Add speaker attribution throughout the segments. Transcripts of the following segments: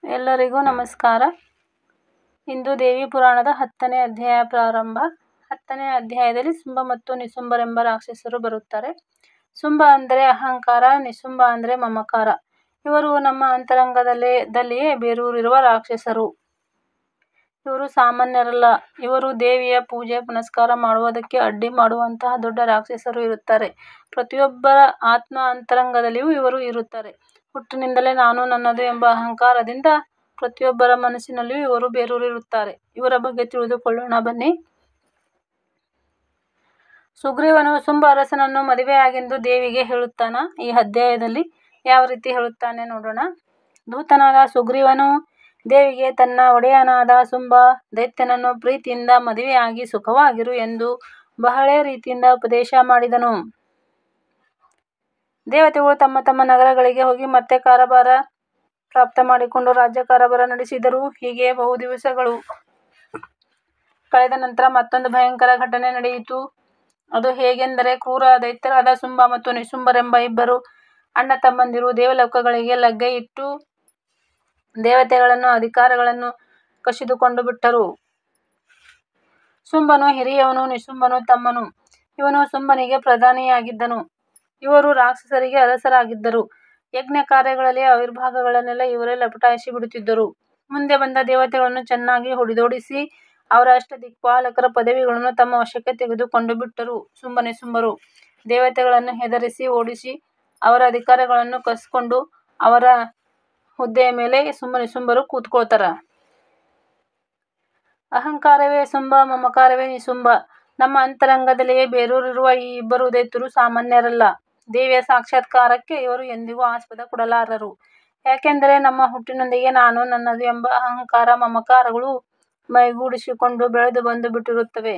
Speaker 1: ಎಲ್ಲರಿಗೂ ನಮಸ್ಕಾರ ಇಂದು ದೇವಿ ಪುರಾಣದ ಹತ್ತನೇ ಅಧ್ಯಾಯ ಪ್ರಾರಂಭ ಹತ್ತನೇ ಅಧ್ಯಾಯದಲ್ಲಿ ಸುಂಬ ಮತ್ತು ನಿಸುಂಬರೆಂಬ ರಾಕ್ಷಸರು ಬರುತ್ತಾರೆ ಸುಂಬ ಅಂದರೆ ಅಹಂಕಾರ ನಿಸುಂಬ ಅಂದರೆ ಮಮಕಾರ ಇವರು ನಮ್ಮ ಅಂತರಂಗದಲ್ಲಿಯೇ ಬೇರೂರಿರುವ ರಾಕ್ಷಸರು ಇವರು ಸಾಮಾನ್ಯರಲ್ಲ ಇವರು ದೇವಿಯ ಪೂಜೆ ಪುನಸ್ಕಾರ ಮಾಡುವುದಕ್ಕೆ ಅಡ್ಡಿ ಮಾಡುವಂತಹ ದೊಡ್ಡ ರಾಕ್ಷಸರು ಇರುತ್ತಾರೆ ಪ್ರತಿಯೊಬ್ಬರ ಆತ್ಮ ಅಂತರಂಗದಲ್ಲಿಯೂ ಇವರು ಇರುತ್ತಾರೆ ಹುಟ್ಟಿನಿಂದಲೇ ನಾನು ನನ್ನದು ಎಂಬ ಅಹಂಕಾರದಿಂದ ಪ್ರತಿಯೊಬ್ಬರ ಮನಸ್ಸಿನಲ್ಲಿಯೂ ಇವರು ಬೇರೂರಿರುತ್ತಾರೆ ಇವರ ಬಗ್ಗೆ ತಿಳಿದುಕೊಳ್ಳೋಣ ಬನ್ನಿ ಸುಗ್ರೀವನು ಸುಂಬ ಅರಸನನ್ನು ಮದುವೆಯಾಗೆಂದು ದೇವಿಗೆ ಹೇಳುತ್ತಾನ ಈ ಅಧ್ಯಾಯದಲ್ಲಿ ಯಾವ ರೀತಿ ಹೇಳುತ್ತಾನೆ ನೋಡೋಣ ದೂತನಾದ ಸುಗ್ರೀವನು ದೇವಿಗೆ ತನ್ನ ಒಡೆಯನಾದ ಸುಂಬ ದೈತ್ಯನನ್ನು ಪ್ರೀತಿಯಿಂದ ಮದುವೆಯಾಗಿ ಸುಖವಾಗಿರು ಎಂದು ಬಹಳ ರೀತಿಯಿಂದ ಉಪದೇಶ ಮಾಡಿದನು ದೇವತೆಗಳು ತಮ್ಮ ತಮ್ಮ ನಗರಗಳಿಗೆ ಹೋಗಿ ಮತ್ತೆ ಕಾರಭಾರ ಪ್ರಾಪ್ತ ಮಾಡಿಕೊಂಡು ರಾಜ್ಯ ಕಾರಭಾರ ನಡೆಸಿದರು ಹೀಗೆ ಬಹು ದಿವಸಗಳು ಕಳೆದ ನಂತರ ಮತ್ತೊಂದು ಭಯಂಕರ ಘಟನೆ ನಡೆಯಿತು ಅದು ಹೇಗೆಂದರೆ ಕ್ರೂರ ದೈತ್ಯರಾದ ಸುಂಬ ಮತ್ತು ನಿಸುಂಬರೆಂಬ ಇಬ್ಬರು ಅಣ್ಣ ತಮ್ಮಂದಿರು ದೇವಲೋಕಗಳಿಗೆ ಲಗ್ಗೆ ಇಟ್ಟು ದೇವತೆಗಳನ್ನು ಅಧಿಕಾರಗಳನ್ನು ಕಸಿದುಕೊಂಡು ಬಿಟ್ಟರು ಸುಂಬನು ಹಿರಿಯವನು ನಿಸುಂಬನು ತಮ್ಮನು ಇವನು ಸುಂಬನಿಗೆ ಪ್ರಧಾನಿಯಾಗಿದ್ದನು ಇವರು ರಾಕ್ಷಸರಿಗೆ ಅರಸರಾಗಿದ್ದರು ಯಜ್ಞ ಕಾರ್ಯಗಳಲ್ಲಿ ಆವಿರ್ಭಾಗಗಳನ್ನೆಲ್ಲ ಇವರೇ ಲಪಟಾಯಿಸಿ ಬಿಡುತ್ತಿದ್ದರು ಮುಂದೆ ಬಂದ ದೇವತೆಗಳನ್ನು ಚೆನ್ನಾಗಿ ಹೊಡೆದೋಡಿಸಿ ಅವರ ಅಷ್ಟದಿಕ್ಪಾಲಕರ ಪದವಿಗಳನ್ನು ತಮ್ಮ ವಶಕ್ಕೆ ತೆಗೆದುಕೊಂಡು ಬಿಟ್ಟರು ಸುಂಬ ನಿಸುಂಬರು ದೇವತೆಗಳನ್ನು ಹೆದರಿಸಿ ಓಡಿಸಿ ಅವರ ಅಧಿಕಾರಗಳನ್ನು ಕಸ್ಕೊಂಡು ಅವರ ಹುದ್ದೆಯ ಮೇಲೆ ಸುಂಬ ನಿಸುಂಬರು ಕೂತ್ಕೊಳ್ತಾರ ಅಹಂಕಾರವೇ ಸುಂಬ ಮಮಕಾರವೇ ನಿಸುಂಬ ನಮ್ಮ ಅಂತರಂಗದಲ್ಲಿಯೇ ಬೇರೂರಿರುವ ಈ ಇಬ್ಬರು ದೈತ್ಯರು ಸಾಮಾನ್ಯರಲ್ಲ ದೇವಿಯ ಸಾಕ್ಷಾತ್ಕಾರಕ್ಕೆ ಇವರು ಎಂದಿಗೂ ಆಸ್ಪದ ಕೊಡಲಾರರು ಯಾಕೆಂದರೆ ನಮ್ಮ ಹುಟ್ಟಿನೊಂದಿಗೆ ನಾನು ನನ್ನದು ಎಂಬ ಅಹಂಕಾರ ಮಮಕಾರಗಳು ಮೈಗೂಡಿಸಿಕೊಂಡು ಬೆಳೆದು ಬಂದು ಬಿಟ್ಟಿರುತ್ತವೆ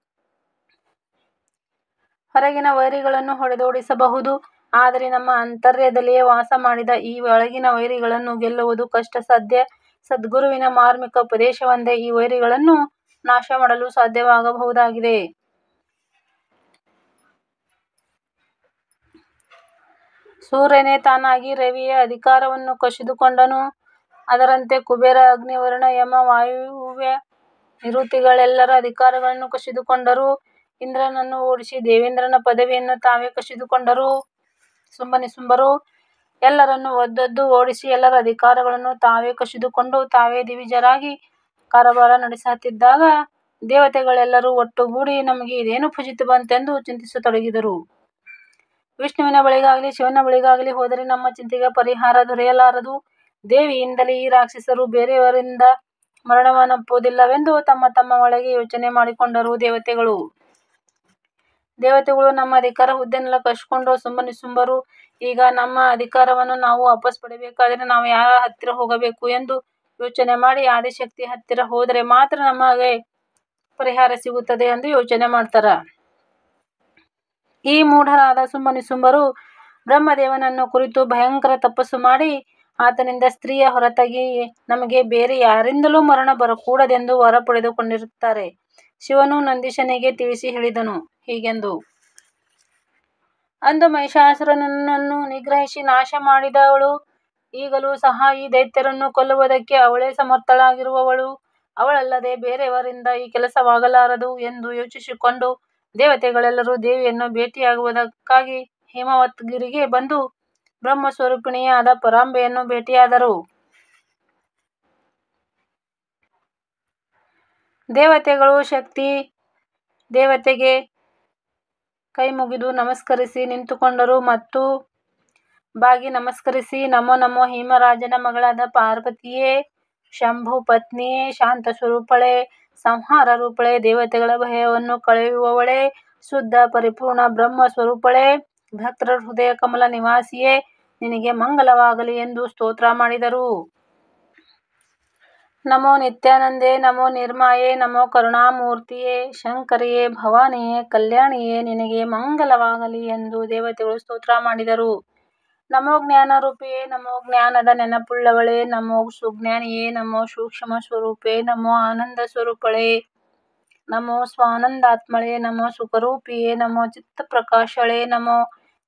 Speaker 1: ಹೊರಗಿನ ವೈರಿಗಳನ್ನು ಹೊಡೆದೋಡಿಸಬಹುದು ಆದರೆ ನಮ್ಮ ಆಂತರ್ಯದಲ್ಲಿಯೇ ವಾಸ ಮಾಡಿದ ಈ ಒಳಗಿನ ವೈರಿಗಳನ್ನು ಗೆಲ್ಲುವುದು ಕಷ್ಟ ಸಾಧ್ಯ ಸದ್ಗುರುವಿನ ಮಾರ್ಮಿಕ ಉಪದೇಶವೊಂದೇ ಈ ವೈರಿಗಳನ್ನು ನಾಶ ಮಾಡಲು ಸಾಧ್ಯವಾಗಬಹುದಾಗಿದೆ ಸೂರ್ಯನೇ ತಾನಾಗಿ ರವಿಯ ಅಧಿಕಾರವನ್ನು ಕಸಿದುಕೊಂಡನು ಅದರಂತೆ ಕುಬೇರ ಅಗ್ನಿ ವರುಣ ಯಮ ವಾಯುವ್ಯ ನಿರುತಿಗಳೆಲ್ಲರ ಅಧಿಕಾರಗಳನ್ನು ಕಸಿದುಕೊಂಡರು ಇಂದ್ರನನ್ನು ಓಡಿಸಿ ದೇವೇಂದ್ರನ ಪದವಿಯನ್ನು ತಾವೇ ಕಸಿದುಕೊಂಡರು ಸುಂಬ ನಿಸುಂಬರು ಎಲ್ಲರನ್ನು ಒದ್ದೊದ್ದು ಓಡಿಸಿ ಎಲ್ಲರ ಅಧಿಕಾರಗಳನ್ನು ತಾವೇ ಕಸಿದುಕೊಂಡು ತಾವೇ ದಿವಿಜರಾಗಿ ಕಾರಭಾರ ನಡೆಸಹತ್ತಿದ್ದಾಗ ದೇವತೆಗಳೆಲ್ಲರೂ ಒಟ್ಟುಗೂಡಿ ನಮಗೆ ಇದೇನು ಫಜಿತಿ ಬಂತೆಂದು ಚಿಂತಿಸತೊಡಗಿದರು ವಿಷ್ಣುವಿನ ಬಳಿಗಾಗಲಿ ಶಿವನ ಬಳಿಗಾಗಲಿ ಹೋದರೆ ನಮ್ಮ ಚಿಂತೆಗೆ ಪರಿಹಾರ ದೊರೆಯಲಾರದು ದೇವಿಯಿಂದಲೇ ಈ ರಾಕ್ಷಸರು ಬೇರೆಯವರಿಂದ ಮರಣವನ್ನಪ್ಪುವುದಿಲ್ಲವೆಂದು ತಮ್ಮ ತಮ್ಮ ಒಳಗೆ ಯೋಚನೆ ಮಾಡಿಕೊಂಡರು ದೇವತೆಗಳು ದೇವತೆಗಳು ನಮ್ಮ ಅಧಿಕಾರ ಹುದ್ದೆಯನ್ನೆಲ್ಲ ಕಸ್ಕೊಂಡು ಸುಂಬ ನಿಸುಂಬರು ಈಗ ನಮ್ಮ ಅಧಿಕಾರವನ್ನು ನಾವು ವಾಪಸ್ ಪಡೆಯಬೇಕಾದರೆ ನಾವು ಯಾರ ಹತ್ತಿರ ಹೋಗಬೇಕು ಎಂದು ಯೋಚನೆ ಮಾಡಿ ಆದಿಶಕ್ತಿ ಹತ್ತಿರ ಹೋದರೆ ಮಾತ್ರ ನಮಗೆ ಪರಿಹಾರ ಸಿಗುತ್ತದೆ ಎಂದು ಯೋಚನೆ ಮಾಡ್ತಾರ ಈ ಮೂಢರಾದ ಸುಂಬ ನಿಸುಂಬರು ಬ್ರಹ್ಮದೇವನನ್ನು ಕುರಿತು ಭಯಂಕರ ತಪಸ್ಸು ಮಾಡಿ ಆತನಿಂದ ಸ್ತ್ರೀಯ ಹೊರತಾಗಿ ನಮಗೆ ಬೇರೆ ಯಾರಿಂದಲೂ ಮರಣ ಬರಕೂಡದೆಂದು ವರ ಪಡೆದುಕೊಂಡಿರುತ್ತಾರೆ ಶಿವನು ನಂದೀಶನಿಗೆ ತಿಳಿಸಿ ಹೇಳಿದನು ಹೀಗೆಂದು ಅಂದು ಮಹಿಷಾಸುರನನ್ನು ನಿಗ್ರಹಿಸಿ ನಾಶ ಮಾಡಿದವಳು ಈಗಲೂ ಸಹ ಈ ದೈತ್ಯರನ್ನು ಕೊಲ್ಲುವುದಕ್ಕೆ ಅವಳೇ ಸಮರ್ಥಳಾಗಿರುವವಳು ಅವಳಲ್ಲದೆ ಬೇರೆಯವರಿಂದ ಈ ಕೆಲಸವಾಗಲಾರದು ಎಂದು ಯೋಚಿಸಿಕೊಂಡು ದೇವತೆಗಳೆಲ್ಲರೂ ದೇವಿಯನ್ನು ಭೇಟಿಯಾಗುವುದಕ್ಕಾಗಿ ಹೇಮವತ್ಗಿರಿಗೆ ಬಂದು ಬ್ರಹ್ಮಸ್ವರೂಪಿಣಿಯಾದ ಪರಾಂಬೆಯನ್ನು ಭೇಟಿಯಾದರು ದೇವತೆಗಳು ಶಕ್ತಿ ದೇವತೆಗೆ ಕೈಮುಗಿದು ನಮಸ್ಕರಿಸಿ ನಿಂತುಕೊಂಡರು ಮತ್ತು ಬಾಗಿ ನಮಸ್ಕರಿಸಿ ನಮೋ ನಮೋ ಹೇಮರಾಜನ ಮಗಳಾದ ಪಾರ್ವತಿಯೇ ಶಂಭು ಪತ್ನಿಯೇ ಶಾಂತ ಸ್ವರೂಪಳೇ ಸಂಹಾರ ರೂಪಳೇ ದೇವತೆಗಳ ಭಯವನ್ನು ಕಳೆಯುವವಳೇ ಶುದ್ಧ ಪರಿಪೂರ್ಣ ಬ್ರಹ್ಮ ಸ್ವರೂಪಳೇ ಭಕ್ತರ ಹೃದಯ ಕಮಲ ನಿವಾಸಿಯೇ ನಿನಗೆ ಮಂಗಲವಾಗಲಿ ಎಂದು ಸ್ತೋತ್ರ ಮಾಡಿದರು ನಮೋ ನಿತ್ಯಾನಂದೆ ನಮೋ ನಿರ್ಮಾಯೆ ನಮೋ ಕರುಣಾಮೂರ್ತಿಯೇ ಶಂಕರಿಯೇ ಭವಾನಿಯೇ ಕಲ್ಯಾಣಿಯೇ ನಿನಗೆ ಮಂಗಲವಾಗಲಿ ಎಂದು ದೇವತೆಗಳು ಸ್ತೋತ್ರ ಮಾಡಿದರು ನಮೋ ಜ್ಞಾನರೂಪಿಯೇ ನಮೋ ಜ್ಞಾನದ ನೆನಪುಳ್ಳವಳೇ ನಮೋ ಸುಜ್ಞಾನಿಯೇ ನಮೋ ಸೂಕ್ಷ್ಮ ಸ್ವರೂಪೇ ನಮೋ ಆನಂದ ಸ್ವರೂಪಳೇ ನಮೋ ಸ್ವಾನಂದಾತ್ಮಳೇ ನಮೋ ಸುಖರೂಪಿಯೇ ನಮೋ ಚಿತ್ತಪ್ರಕಾಶಳೇ ನಮೋ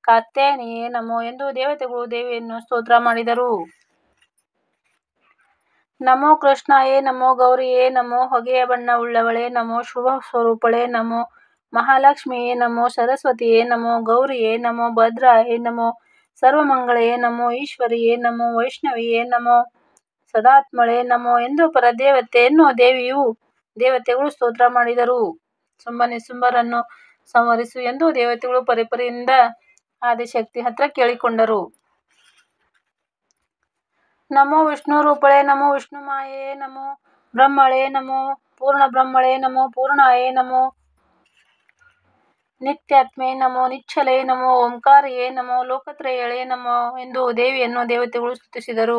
Speaker 1: ಕಾತ್ಯಾಯನಿಯೇ ನಮೋ ಎಂದು ದೇವತೆಗಳು ದೇವಿಯನ್ನು ಸ್ತೋತ್ರ ಮಾಡಿದರು ನಮೋ ಕೃಷ್ಣಾಯೇ ನಮೋ ಗೌರಿಯೇ ನಮೋ ಹೊಗೆಯ ಬಣ್ಣವುಳ್ಳವಳೇ ನಮೋ ಶುಭ ಸ್ವರೂಪಳೇ ನಮೋ ಮಹಾಲಕ್ಷ್ಮಿಯೇ ನಮೋ ಸರಸ್ವತಿಯೇ ನಮೋ ಗೌರಿಯೇ ನಮೋ ಭದ್ರಾಯೇ ನಮೋ ಸರ್ವಮಂಗಳೇ ನಮೋ ಈಶ್ವರಿಯೇ ನಮೋ ವೈಷ್ಣವಿಯೇ ನಮೋ ಸದಾತ್ಮಳೇ ನಮೋ ಎಂದು ಪರದೇವತೆಯನ್ನು ದೇವಿಯು ದೇವತೆಗಳು ಸ್ತೋತ್ರ ಮಾಡಿದರು ಸುಂಬ ನಿಸುಂಬರನ್ನು ಸಂಹರಿಸು ಎಂದು ದೇವತೆಗಳು ಪರಿಪರಿಯಿಂದ ಆದಿಶಕ್ತಿ ಹತ್ರ ಕೇಳಿಕೊಂಡರು ನಮೋ ವಿಷ್ಣು ರೂಪಳೇ ನಮೋ ವಿಷ್ಣು ಮಾಯೆಯೇ ನಮೋ ಬ್ರಹ್ಮಳೇ ನಮೋ ಪೂರ್ಣ ಬ್ರಹ್ಮಳೇ ನಮೋ ಪೂರ್ಣಾಯೇ ನಮೋ ನಿತ್ಯಾತ್ಮೇ ನಮೋ ನಿಶ್ಚಲೇ ನಮೋ ಓಂಕಾರಿಯೇ ನಮೋ ಲೋಕತ್ರಯಳೇ ನಮೋ ಎಂದು ದೇವಿಯನ್ನು ದೇವತೆಗಳು ಸ್ತುತಿಸಿದರು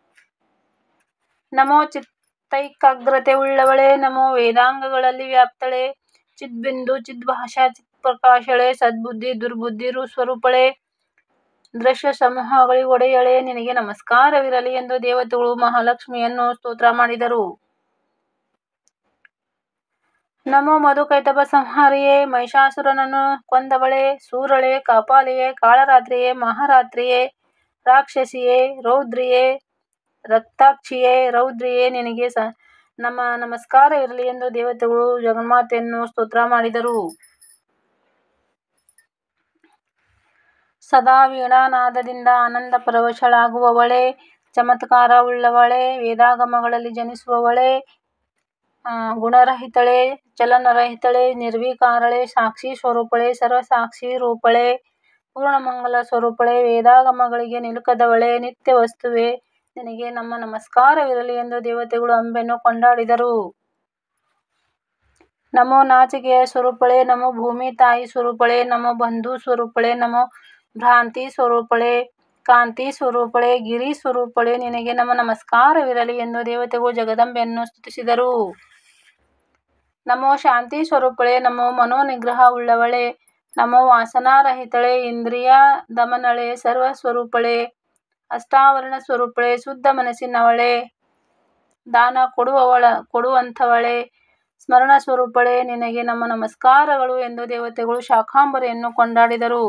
Speaker 1: ನಮೋ ಚಿತ್ತೈಕಾಗ್ರತೆ ಉಳ್ಳವಳೇ ನಮೋ ವೇದಾಂಗಗಳಲ್ಲಿ ವ್ಯಾಪ್ತಳೇ ಚಿದ್ಬಿಂದು ಚಿದ್ಭಾಷಾ ಚಿತ್ಪ್ರಕಾಶಳೇ ಸದ್ಬುದ್ಧಿ ದುರ್ಬುದ್ಧಿ ಸ್ವರೂಪಳೇ ದೃಶ್ಯ ಸಮೂಹಗಳಿಗೊಡೆಯಳೇ ನಿನಗೆ ನಮಸ್ಕಾರವಿರಲಿ ಎಂದು ದೇವತೆಗಳು ಮಹಾಲಕ್ಷ್ಮಿಯನ್ನು ಸ್ತೋತ್ರ ಮಾಡಿದರು ನಮೋ ಮಧುಕೈಟಭ ಸಂಹಾರಿಯೇ ಮಹಿಷಾಸುರನನ್ನು ಕೊಂದವಳೇ ಸೂರಳೇ ಕಾಪಾಲಿಯೇ ಕಾಳರಾತ್ರಿಯೇ ಮಹಾರಾತ್ರಿಯೇ ರಾಕ್ಷಸಿಯೇ ರೌದ್ರಿಯೇ ರಕ್ತಾಕ್ಷಿಯೇ ರೌದ್ರಿಯೇ ನಿನಗೆ ಸ ನಮ್ಮ ನಮಸ್ಕಾರವಿರಲಿ ಎಂದು ದೇವತೆಗಳು ಜಗನ್ಮಾತೆಯನ್ನು ಸ್ತೋತ್ರ ಮಾಡಿದರು ಸದಾ ವೀಣಾನಾದದಿಂದ ಆನಂದ ಪರವಶಳಾಗುವವಳೇ ಚಮತ್ಕಾರವುಳ್ಳವಳೇ ವೇದಾಗಮಗಳಲ್ಲಿ ಜನಿಸುವವಳೇ ಗುಣರಹಿತಳೇ ಚಲನರಹಿತಳೇ ನಿರ್ವಿಕಾರಳೇ ಸಾಕ್ಷಿ ಸ್ವರೂಪಳೇ ಸರ್ವಸಾಕ್ಷಿ ರೂಪಳೇ ಪೂರ್ಣಮಂಗಲ ಸ್ವರೂಪಳೇ ವೇದಾಗಮಗಳಿಗೆ ನಿಲುಕದವಳೇ ನಿತ್ಯ ವಸ್ತುವೇ ನಿನಗೆ ನಮ್ಮ ನಮಸ್ಕಾರವಿರಲಿ ಎಂದು ದೇವತೆಗಳು ಅಂಬೆಯನ್ನು ಕೊಂಡಾಡಿದರು ನಮೋ ನಾಚಿಕೆಯ ಸ್ವರೂಪಳೇ ನಮೋ ಭೂಮಿ ತಾಯಿ ಸ್ವರೂಪಳೇ ನಮೋ ಬಂಧು ಸ್ವರೂಪಳೇ ನಮೋ ಭ್ರಾಂತಿ ಸ್ವರೂಪಳೇ ಕಾಂತಿ ಸ್ವರೂಪಳೇ ಗಿರಿ ಸ್ವರೂಪಳೇ ನಿನಗೆ ನಮ್ಮ ನಮಸ್ಕಾರವಿರಲಿ ಎಂದು ದೇವತೆಗಳು ಜಗದಂಬೆಯನ್ನು ಸ್ತುತಿಸಿದರು ನಮೋ ಶಾಂತಿ ಸ್ವರೂಪಳೇ ನಮೋ ಮನೋನಿಗ್ರಹ ಉಳ್ಳವಳೇ ನಮೋ ವಾಸನಾರಹಿತಳೇ ಇಂದ್ರಿಯ ದಮನಳೇ ಸರ್ವ ಸ್ವರೂಪಳೇ ಅಷ್ಟಾವರಣ ಸ್ವರೂಪಳೇ ಶುದ್ಧ ಮನಸ್ಸಿನವಳೇ ದಾನ ಕೊಡುವವಳ ಕೊಡುವಂಥವಳೇ ಸ್ಮರಣ ಸ್ವರೂಪಳೇ ನಿನಗೆ ನಮ್ಮ ನಮಸ್ಕಾರಗಳು ಎಂದು ದೇವತೆಗಳು ಶಾಕಾಂಬರಿಯನ್ನು ಕೊಂಡಾಡಿದರು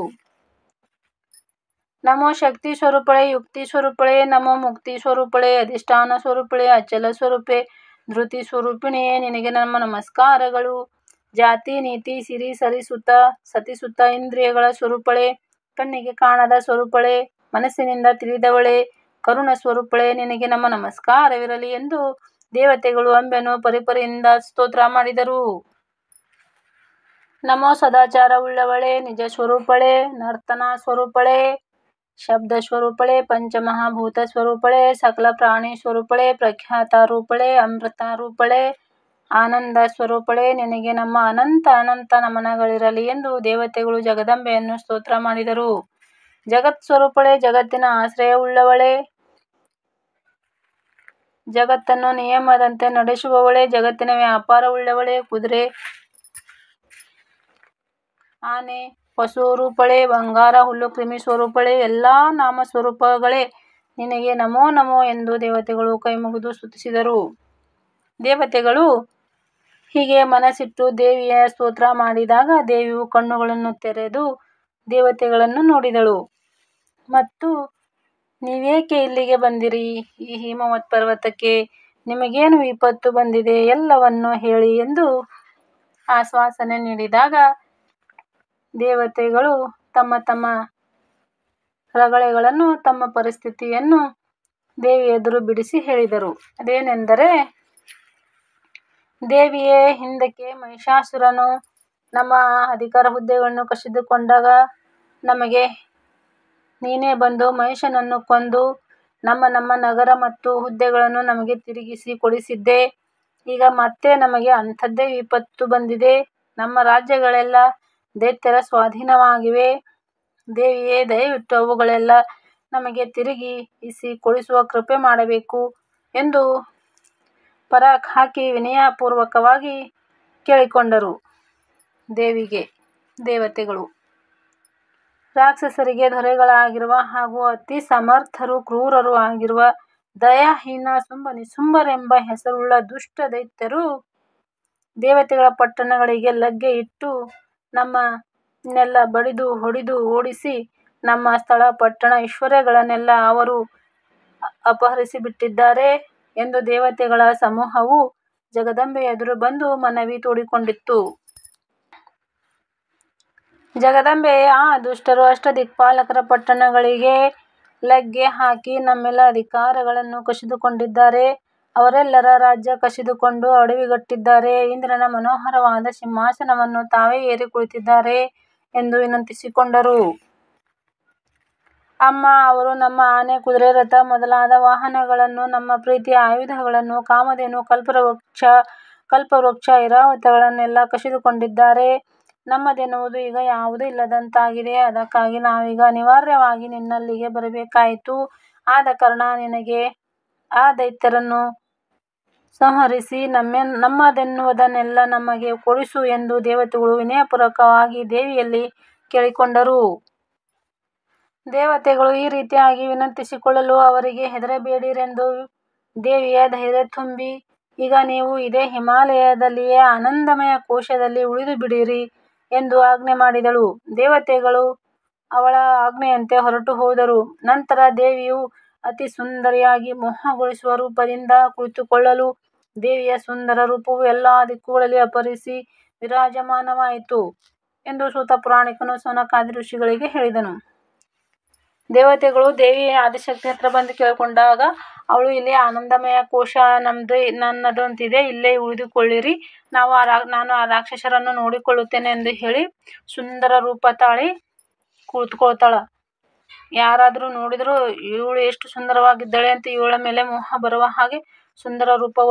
Speaker 1: ನಮೋ ಶಕ್ತಿ ಸ್ವರೂಪಳೇ ಯುಕ್ತಿ ಸ್ವರೂಪಳೇ ನಮೋ ಮುಕ್ತಿ ಸ್ವರೂಪಳೇ ಅಧಿಷ್ಠಾನ ಸ್ವರೂಪಳೇ ಅಚಲ ಸ್ವರೂಪೇ ಧೃತಿ ಸ್ವರೂಪಿಣಿಯೇ ನಿನಗೆ ನಮ್ಮ ನಮಸ್ಕಾರಗಳು ಜಾತಿ ನೀತಿ ಸಿರಿ ಸರಿಸುತ್ತ ಸತಿಸುತ್ತ ಇಂದ್ರಿಯಗಳ ಸ್ವರೂಪಳೇ ಕಣ್ಣಿಗೆ ಕಾಣದ ಸ್ವರೂಪಳೇ ಮನಸ್ಸಿನಿಂದ ತಿಳಿದವಳೇ ಕರುಣ ಸ್ವರೂಪಳೇ ನಿನಗೆ ನಮ್ಮ ನಮಸ್ಕಾರವಿರಲಿ ಎಂದು ದೇವತೆಗಳು ಅಂಬೆಯನ್ನು ಪರಿಪರಿಯಿಂದ ಸ್ತೋತ್ರ ಮಾಡಿದರು ನಮೋ ಸದಾಚಾರವುಳ್ಳವಳೇ ನಿಜ ಸ್ವರೂಪಳೇ ನರ್ತನ ಸ್ವರೂಪಳೇ ಶಬ್ದ ಸ್ವರೂಪಳೇ ಪಂಚಮಹಾಭೂತ ಸ್ವರೂಪಳೇ ಸಕಲ ಪ್ರಾಣಿ ಸ್ವರೂಪಳೇ ಪ್ರಖ್ಯಾತ ರೂಪಳೇ ಅಮೃತ ರೂಪಳೇ ಆನಂದ ಸ್ವರೂಪಳೇ ನಿನಗೆ ನಮ್ಮ ಅನಂತ ಅನಂತ ನಮನಗಳಿರಲಿ ಎಂದು ದೇವತೆಗಳು ಜಗದಂಬೆಯನ್ನು ಸ್ತೋತ್ರ ಮಾಡಿದರು ಜಗತ್ ಸ್ವರೂಪಳೇ ಜಗತ್ತಿನ ಆಶ್ರಯವುಳ್ಳವಳೇ ಜಗತ್ತನ್ನು ನಿಯಮದಂತೆ ನಡೆಸುವವಳೇ ಜಗತ್ತಿನ ವ್ಯಾಪಾರವುಳ್ಳವಳೇ ಕುದುರೆ ಆನೆ ಪಶು ರೂಪಳೇ ಬಂಗಾರ ಹುಲ್ಲು ಕ್ರಿಮಿ ಸ್ವರೂಪಳೇ ಎಲ್ಲಾ ನಾಮ ಸ್ವರೂಪಗಳೇ ನಿನಗೆ ನಮೋ ನಮೋ ಎಂದು ದೇವತೆಗಳು ಕೈಮುಗಿದು ಸ್ತುತಿಸಿದರು ದೇವತೆಗಳು ಹೀಗೆ ಮನಸ್ಸಿಟ್ಟು ದೇವಿಯ ಸ್ತೋತ್ರ ಮಾಡಿದಾಗ ದೇವಿಯು ಕಣ್ಣುಗಳನ್ನು ತೆರೆದು ದೇವತೆಗಳನ್ನು ನೋಡಿದಳು ಮತ್ತು ನೀವೇಕೆ ಇಲ್ಲಿಗೆ ಬಂದಿರಿ ಈ ಹಿಮವತ್ ಪರ್ವತಕ್ಕೆ ನಿಮಗೇನು ವಿಪತ್ತು ಬಂದಿದೆ ಎಲ್ಲವನ್ನೂ ಹೇಳಿ ಎಂದು ಆಶ್ವಾಸನೆ ನೀಡಿದಾಗ ದೇವತೆಗಳು ತಮ್ಮ ತಮ್ಮ ರಗಳೆಗಳನ್ನು ತಮ್ಮ ಪರಿಸ್ಥಿತಿಯನ್ನು ದೇವಿ ಎದುರು ಬಿಡಿಸಿ ಹೇಳಿದರು ಅದೇನೆಂದರೆ ದೇವಿಯೇ ಹಿಂದಕ್ಕೆ ಮಹಿಷಾಸುರನು ನಮ್ಮ ಅಧಿಕಾರ ಹುದ್ದೆಗಳನ್ನು ಕಸಿದುಕೊಂಡಾಗ ನಮಗೆ ನೀನೇ ಬಂದು ಮಹಿಷನನ್ನು ಕೊಂದು ನಮ್ಮ ನಮ್ಮ ನಗರ ಮತ್ತು ಹುದ್ದೆಗಳನ್ನು ನಮಗೆ ತಿರುಗಿಸಿ ಕೊಡಿಸಿದ್ದೆ ಈಗ ಮತ್ತೆ ನಮಗೆ ಅಂಥದ್ದೇ ವಿಪತ್ತು ಬಂದಿದೆ ನಮ್ಮ ರಾಜ್ಯಗಳೆಲ್ಲ ದೈತ್ಯರ ಸ್ವಾಧೀನವಾಗಿವೆ ದೇವಿಯೇ ದಯವಿಟ್ಟು ಅವುಗಳೆಲ್ಲ ನಮಗೆ ತಿರುಗಿಸಿ ಕೊಡಿಸುವ ಕೃಪೆ ಮಾಡಬೇಕು ಎಂದು ಪರಾಕ್ ಹಾಕಿ ವಿನಯಪೂರ್ವಕವಾಗಿ ಕೇಳಿಕೊಂಡರು ದೇವಿಗೆ ದೇವತೆಗಳು ರಾಕ್ಷಸರಿಗೆ ದೊರೆಗಳಾಗಿರುವ ಹಾಗೂ ಅತಿ ಸಮರ್ಥರೂ ಕ್ರೂರರೂ ಆಗಿರುವ ದಯಾಹೀನ ಶುಂಭ ನಿಶುಂಭರೆಂಬ ಹೆಸರುಳ್ಳ ದುಷ್ಟ ದೈತ್ಯರು ದೇವತೆಗಳ ಪಟ್ಟಣಗಳಿಗೆ ಲಗ್ಗೆ ಇಟ್ಟು ನಮ್ಮನ್ನೆಲ್ಲ ಬಡಿದು ಹೊಡೆದು ಓಡಿಸಿ ನಮ್ಮ ಸ್ಥಳ ಪಟ್ಟಣ ಐಶ್ವರ್ಯಗಳನ್ನೆಲ್ಲ ಅವರು ಅಪಹರಿಸಿಬಿಟ್ಟಿದ್ದಾರೆ ಎಂದು ದೇವತೆಗಳ ಸಮೂಹವು ಜಗದಂಬೆಯ ಎದುರು ಬಂದು ಮನವಿ ತೋಡಿಕೊಂಡಿತು. ಜಗದಂಬೆ ಆ ದುಷ್ಟರು ಅಷ್ಟದಿಕ್ಪಾಲಕರ ಪಟ್ಟಣಗಳಿಗೆ ಲಗ್ಗೆ ಹಾಕಿ ನಮ್ಮೆಲ್ಲ ಅಧಿಕಾರಗಳನ್ನು ಕಸಿದುಕೊಂಡಿದ್ದಾರೆ. ಅವರೆಲ್ಲರ ರಾಜ್ಯ ಕಸಿದುಕೊಂಡು ಅಡವಿಗಟ್ಟಿದ್ದಾರೆ. ಇಂದ್ರನ ಮನೋಹರವಾದ ಸಿಂಹಾಸನವನ್ನು ತಾವೇ ಏರಿ ಕುಳಿತಿದ್ದಾರೆ ಎಂದು ವಿನಂತಿಸಿಕೊಂಡರು. ಅಮ್ಮಾ, ಅವರು ನಮ್ಮ ಆನೆ, ಕುದುರೆ, ರಥ ಮೊದಲಾದ ವಾಹನಗಳನ್ನೂ ನಮ್ಮ ಪ್ರೀತಿಯ ಆಯುಧಗಳನ್ನೂ ಕಾಮಧೇನು, ಕಲ್ಪವೃಕ್ಷ, ಐರಾವತಗಳನ್ನೆಲ್ಲ ಕಸಿದುಕೊಂಡಿದ್ದಾರೆ. ನಮ್ಮದೆನ್ನುವುದು ಈಗ ಯಾವುದೂ ಇಲ್ಲದಂತಾಗಿದೆ. ಅದಕ್ಕಾಗಿ ನಾವೀಗ ಅನಿವಾರ್ಯವಾಗಿ ನಿನ್ನಲ್ಲಿಗೆ ಬರಬೇಕಾಯಿತು. ಆದಕಾರಣ ನಿನಗೆ ಆ ದೈತ್ಯರನ್ನು ಸಂಹರಿಸಿ ನಮ್ಮದೆನ್ನುವುದನ್ನೆಲ್ಲ ನಮಗೆ ಕೊಡಿಸು ಎಂದು ದೇವತೆಗಳು ವಿನಯಪೂರ್ವಕವಾಗಿ ದೇವಿಯಲ್ಲಿ ಕೇಳಿಕೊಂಡರು. ದೇವತೆಗಳು ಈ ರೀತಿಯಾಗಿ ವಿನಂತಿಸಿಕೊಳ್ಳಲು ಅವರಿಗೆ ಹೆದರಬೇಡಿರೆಂದು ದೇವಿಯ ಧೈರ್ಯ ತುಂಬಿ, ಈಗ ನೀವು ಇದೇ ಹಿಮಾಲಯದಲ್ಲಿಯೇ ಆನಂದಮಯ ಕೋಶದಲ್ಲಿ ಉಳಿದುಬಿಡಿರಿ ಎಂದು ಆಜ್ಞೆ ಮಾಡಿದಳು. ದೇವತೆಗಳು ಅವಳ ಆಜ್ಞೆಯಂತೆ ಹೊರಟುಹೋದರು. ನಂತರ ದೇವಿಯು ಅತಿ ಸುಂದರಿಯಾಗಿ ಮೋಹಗೊಳಿಸುವ ರೂಪದಿಂದ ಕುಳಿತುಕೊಳ್ಳಲು ದೇವಿಯ ಸುಂದರ ರೂಪವು ಎಲ್ಲಾ ದಿಕ್ಕುಗಳಲ್ಲಿ ಅಪ್ಪಳಿಸಿ ವಿರಾಜಮಾನವಾಯಿತು ಎಂದು ಸೂತ ಪುರಾಣಿಕನು ಸೌನಕಾದಿ ಋಷಿಗಳಿಗೆ ಹೇಳಿದನು. ದೇವತೆಗಳು ದೇವಿ ಆದಿಶಕ್ತಿಯ ಹತ್ತಿರ ಬಂದು ಕೇಳಿಕೊಂಡಾಗ ಅವಳು ಇಲ್ಲಿ ಆನಂದಮಯ ಕೋಶ ನನ್ನದಂತಿದೆ, ಇಲ್ಲೇ ಉಳಿದುಕೊಳ್ಳಿರಿ, ನಾನು ಆ ರಾಕ್ಷಸರನ್ನು ನೋಡಿಕೊಳ್ಳುತ್ತೇನೆ ಎಂದು ಹೇಳಿ ಸುಂದರ ರೂಪ ತಾಳಿ ಕುಳಿತುಕೊಳ್ಳುತ್ತಾಳೆ. ಯಾರಾದರೂ ನೋಡಿದರೂ ಇವಳು ಎಷ್ಟು ಸುಂದರವಾಗಿದ್ದಾಳೆ ಅಂತ ಇವಳ ಮೇಲೆ ಮೋಹ ಬರುವ ಹಾಗೆ ಸುಂದರ